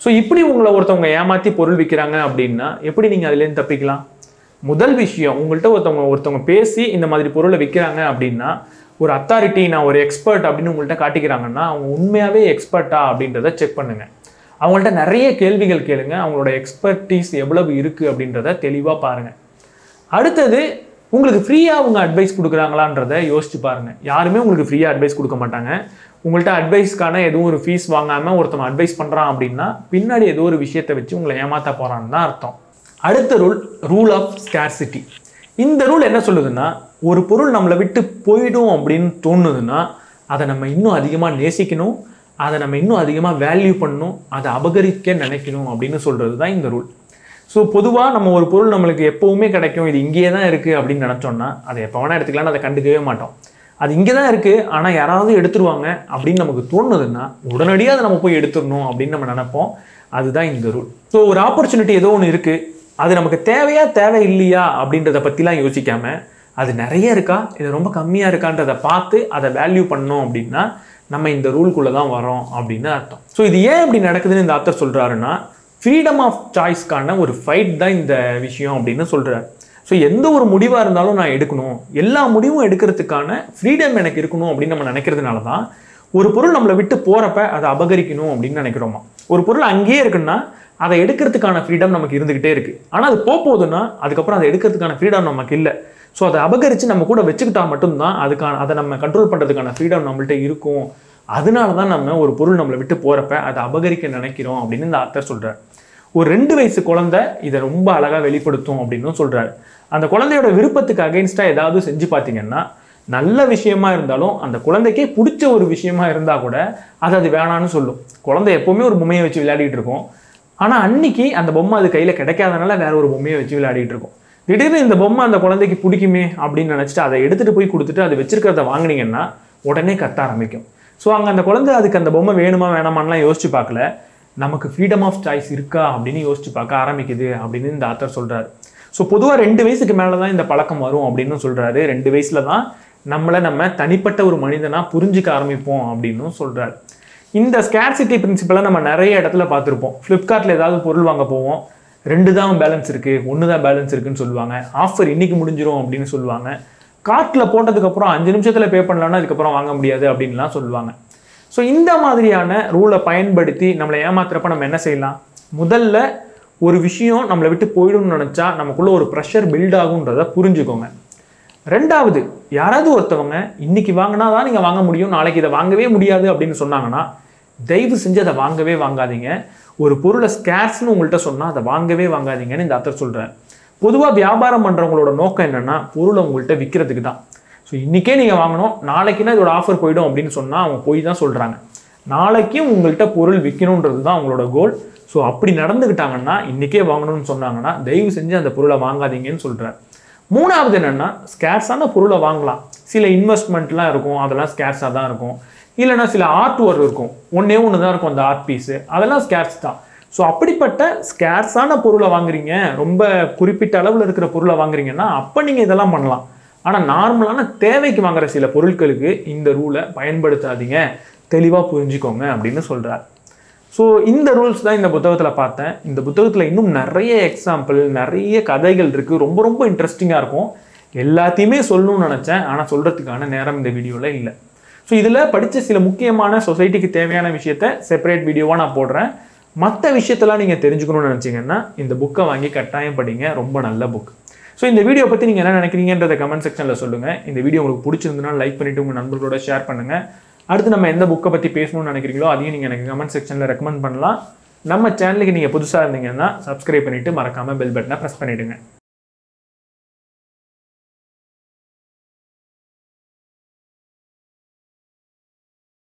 ஸோ இப்படி உங்களை ஒருத்தவங்க ஏமாற்றி பொருள் விற்கிறாங்க அப்படின்னா எப்படி நீங்கள் அதுலேருந்து தப்பிக்கலாம் முதல் விஷயம் உங்கள்கிட்ட ஒருத்தவங்க ஒருத்தவங்க பேசி இந்த மாதிரி பொருளை விற்கிறாங்க அப்படின்னா ஒரு அத்தாரிட்டி நான் ஒரு எக்ஸ்பர்ட் அப்படின்னு உங்கள்கிட்ட காட்டிக்கிறாங்கன்னா அவங்க உண்மையாகவே எக்ஸ்பர்ட்டா அப்படின்றத செக் பண்ணுங்கள் அவங்கள்ட்ட நிறைய கேள்விகள் கேளுங்க அவங்களோட எக்ஸ்பர்டீஸ் எவ்வளவு இருக்குது அப்படின்றத தெளிவாக பாருங்கள் அடுத்தது உங்களுக்கு ஃப்ரீயாக அவங்க அட்வைஸ் கொடுக்குறாங்களான்றத யோசிச்சு பாருங்கள் யாருமே உங்களுக்கு ஃப்ரீயாக அட்வைஸ் கொடுக்க மாட்டாங்க உங்கள்கிட்ட அட்வைஸ்க்கான எதுவும் ஒரு ஃபீஸ் வாங்காமல் ஒருத்தன் அட்வைஸ் பண்ணுறான் அப்படின்னா பின்னாடி ஏதோ ஒரு விஷயத்தை வச்சு உங்களை ஏமாற்ற போகிறான்னு தான் அர்த்தம் அடுத்த ரூல் ரூல் ஆஃப் ஸ்கேர்சிட்டி இந்த ரூல் என்ன சொல்லுதுன்னா ஒரு பொருள் நம்மளை விட்டு போயிடும் அப்படின்னு தோணுதுன்னா அதை நம்ம இன்னும் அதிகமாக நேசிக்கணும் அதை நம்ம இன்னும் அதிகமாக வேல்யூ பண்ணணும் அதை அபகரிக்க நினைக்கணும் அப்படின்னு சொல்கிறது தான் இந்த ரூல் ஸோ பொதுவாக நம்ம ஒரு பொருள் நம்மளுக்கு எப்போவுமே கிடைக்கும் இது இங்கேயே தான் இருக்குது அப்படின்னு நினச்சோன்னா அதை எப்போ வேணால் எடுத்துக்கலாம்னு அதை கண்டுக்கவே மாட்டோம் அது இங்கே தான் இருக்குது ஆனால் யாராவது எடுத்துருவாங்க அப்படின்னு நமக்கு தோணுதுன்னா உடனடியாக அதை நம்ம போய் எடுத்துடணும் அப்படின்னு நம்ம நினைப்போம் அதுதான் இந்த ரூல் ஸோ ஒரு ஆப்பர்ச்சுனிட்டி ஏதோ ஒன்று இருக்குது அது நமக்கு தேவையா தேவை இல்லையா அப்படின்றத பற்றிலாம் யோசிக்காம அது நிறைய இருக்கா இது ரொம்ப கம்மியாக இருக்கான்றதை பார்த்து அதை வேல்யூ பண்ணோம் அப்படின்னா நம்ம இந்த ரூல்குள்ளே தான் வரோம் அப்படின்னு அர்த்தம் ஸோ இது ஏன் இப்படி நடக்குதுன்னு இந்த ஆத்தர் சொல்கிறாருன்னா ஃப்ரீடம் ஆஃப் சாய்ஸ்க்கான ஒரு ஃபைட் தான் இந்த விஷயம் அப்படின்னு சொல்கிறார் ஸோ எந்த ஒரு முடிவாக இருந்தாலும் நான் எடுக்கணும் எல்லா முடிவும் எடுக்கிறதுக்கான ஃப்ரீடம் எனக்கு இருக்கணும் அப்படின்னு நம்ம நினைக்கிறதுனால தான் ஒரு பொருள் நம்மளை விட்டு போகிறப்ப அதை அபகரிக்கணும் அப்படின்னு நினைக்கிறோமா ஒரு பொருள் அங்கேயே இருக்குன்னா அதை எடுக்கிறதுக்கான ஃப்ரீடம் நமக்கு இருந்துக்கிட்டே இருக்குது ஆனால் அது போக போகுதுன்னா அதுக்கப்புறம் அதை எடுக்கிறதுக்கான ஃப்ரீடம் நமக்கு இல்லை ஸோ அதை அபகரித்து நம்ம கூட வச்சுக்கிட்டா மட்டும்தான் அதுக்கான அதை நம்ம கண்ட்ரோல் பண்ணுறதுக்கான ஃப்ரீடம் நம்மள்ட்ட இருக்கும் அதனால தான் நம்ம ஒரு பொருள் நம்மளை விட்டு போகிறப்ப அதை அபகரிக்க நினைக்கிறோம் அப்படின்னு இந்த ஆத்தர் சொல்கிறார் ஒரு ரெண்டு வயசு குழந்தை இதை ரொம்ப அழகாக வெளிப்படுத்தும் அப்படின்னும் சொல்கிறாரு அந்த குழந்தையோட விருப்பத்துக்கு அகைன்ஸ்டாக ஏதாவது செஞ்சு பார்த்தீங்கன்னா நல்ல விஷயமா இருந்தாலும் அந்த குழந்தைக்கே பிடிச்ச ஒரு விஷயமா இருந்தால் கூட அது அது வேணான்னு சொல்லும் குழந்தை எப்போவுமே ஒரு பொம்மையை வச்சு விளையாடிட்டு இருக்கும் ஆனால் அன்னைக்கு அந்த பொம்மை அது கையில் கிடைக்காதனால வேற ஒரு பொம்மையை வச்சு விளையாடிட்டு இருக்கும் திடீர்னு இந்த பொம்மை அந்த குழந்தைக்கு பிடிக்குமே அப்படின்னு நினச்சிட்டு அதை எடுத்துகிட்டு போய் கொடுத்துட்டு அது வச்சிருக்கிறத வாங்குனீங்கன்னா உடனே கத்த ஆரம்பிக்கும் ஸோ அங்கே அந்த குழந்தை அதுக்கு அந்த பொம்மை வேணுமா வேணாமான்லாம் யோசிச்சு பார்க்கல நமக்கு ஃப்ரீடம் ஆஃப் சாய்ஸ் இருக்கா அப்படின்னு யோசிச்சு பார்க்க ஆரம்பிக்குது அப்படின்னு இந்த ஆத்தர் சொல்கிறாரு ஸோ பொதுவாக ரெண்டு வயசுக்கு மேலே தான் இந்த பழக்கம் வரும் அப்படின்னு சொல்கிறாரு ரெண்டு வயசில் தான் நம்மளை நம்ம தனிப்பட்ட ஒரு மனிதனாக புரிஞ்சிக்க ஆரம்பிப்போம் அப்படின்னும் சொல்கிறாரு இந்த ஸ்கேர்சிட்டி பிரின்சிபலை நம்ம நிறைய இடத்துல பார்த்துருப்போம் ஃப்ளிப்கார்ட்டில் ஏதாவது பொருள் வாங்க போவோம் ரெண்டு தான் பேலன்ஸ் இருக்குது ஒன்று தான் பேலன்ஸ் இருக்குன்னு சொல்லுவாங்க ஆஃபர் இன்னைக்கு முடிஞ்சிரும் அப்படின்னு சொல்லுவாங்க கார்ட்டில் போட்டதுக்கப்புறம் அஞ்சு நிமிஷத்தில் பே பண்ணலாம்னா அதுக்கப்புறம் வாங்க முடியாது அப்படின்லாம் சொல்லுவாங்க ஸோ இந்த மாதிரியான ரூலை பயன்படுத்தி நம்மளை ஏமாத்துறப்ப நம்ம என்ன செய்யலாம் முதல்ல ஒரு விஷயம் நம்மளை விட்டு போயிடும்னு நினச்சா நமக்குள்ள ஒரு ப்ரெஷர் பில்ட் ஆகுன்றத புரிஞ்சுக்கோங்க ரெண்டாவது யாராவது ஒருத்தவங்க இன்னைக்கு வாங்கினா தான் நீங்கள் வாங்க முடியும் நாளைக்கு இதை வாங்கவே முடியாது அப்படின்னு சொன்னாங்கன்னா தயவு செஞ்சு அதை வாங்கவே வாங்காதீங்க ஒரு பொருளை ஸ்கேர்ஸ்னு உங்கள்கிட்ட சொன்னால் அதை வாங்கவே வாங்காதீங்கன்னு இந்த அர்த்தம் சொல்கிறேன் பொதுவாக வியாபாரம் பண்ணுறவங்களோட நோக்கம் என்னென்னா பொருளை உங்கள்கிட்ட விற்கிறதுக்கு தான் ஸோ இன்றைக்கே நீங்கள் வாங்கணும் நாளைக்குன்னா இதோட ஆஃபர் போயிடும் அப்படின்னு சொன்னால் அவங்க போய் தான் சொல்கிறாங்க நாளைக்கும் உங்கள்கிட்ட பொருள் விற்கணுன்றது தான் அவங்களோட கோல் ஸோ அப்படி நடந்துக்கிட்டாங்கன்னா இன்றைக்கே வாங்கணும்னு சொன்னாங்கன்னா தயவு செஞ்சு அந்த பொருளை வாங்காதீங்கன்னு சொல்கிறேன் மூணாவது என்னென்னா ஸ்கேர்ஸான பொருளை வாங்கலாம் சில இன்வெஸ்ட்மெண்ட்லாம் இருக்கும் அதெல்லாம் ஸ்கேர்ஸாக தான் இருக்கும் இல்லைன்னா சில ஆர்ட் ஒர்க் இருக்கும் ஒன்றே ஒன்று தான் இருக்கும் அந்த ஆர்ட் பீஸு அதெல்லாம் ஸ்கேர்ஸ் தான் ஸோ அப்படிப்பட்ட ஸ்கேர்ஸான பொருளை வாங்குறீங்க ரொம்ப குறிப்பிட்ட அளவில் இருக்கிற பொருளை வாங்குறீங்கன்னா அப்போ நீங்கள் இதெல்லாம் பண்ணலாம் ஆனால் நார்மலான தேவைக்கு வாங்குற சில பொருட்களுக்கு இந்த ரூலை பயன்படுத்தாதீங்க தெளிவாக புரிஞ்சுக்கோங்க அப்படின்னு சொல்கிறார் ஸோ இந்த ரூல்ஸ் தான் இந்த புத்தகத்தில் பார்த்தேன் இந்த புத்தகத்தில் இன்னும் நிறைய எக்ஸாம்பிள் நிறைய கதைகள் இருக்குது ரொம்ப ரொம்ப இன்ட்ரெஸ்டிங்காக இருக்கும் எல்லாத்தையுமே சொல்லணும்னு நினச்சேன் ஆனால் சொல்கிறதுக்கான நேரம் இந்த வீடியோவில் இல்லை ஸோ இதில் படித்த சில முக்கியமான சொசைட்டிக்கு தேவையான விஷயத்த செப்பரேட் வீடியோவாக நான் போடுறேன் மற்ற விஷயத்தெல்லாம் நீங்கள் தெரிஞ்சுக்கணும்னு நினச்சிங்கன்னா இந்த புக்கை வாங்கி கட்டாயம் படிங்க ரொம்ப நல்ல புக் ஸோ இந்த வீடியோ பற்றி நீங்கள் என்ன நினைக்கிறீங்கன்றத கமெண்ட் செக்ஷனில் சொல்லுங்கள் இந்த வீடியோ உங்களுக்கு பிடிச்சிருந்ததுன்னா லைக் பண்ணிவிட்டு உங்கள் நண்பர்களோட ஷேர் பண்ணுங்கள் அடுத்து நம்ம எந்த புக்கை பற்றி பேசணும்னு நினைக்கிறீங்களோ அதையும் நீங்கள் எனக்கு கமெண்ட் செக்ஷனில் ரெக்கமெண்ட் பண்ணலாம் நம்ம சேனலுக்கு நீங்கள் புதுசாக இருந்தீங்கன்னா சப்ஸ்கிரைப் பண்ணிவிட்டு மறக்காமல் பெல் பட்டனை ப்ரெஸ் பண்ணிவிடுங்க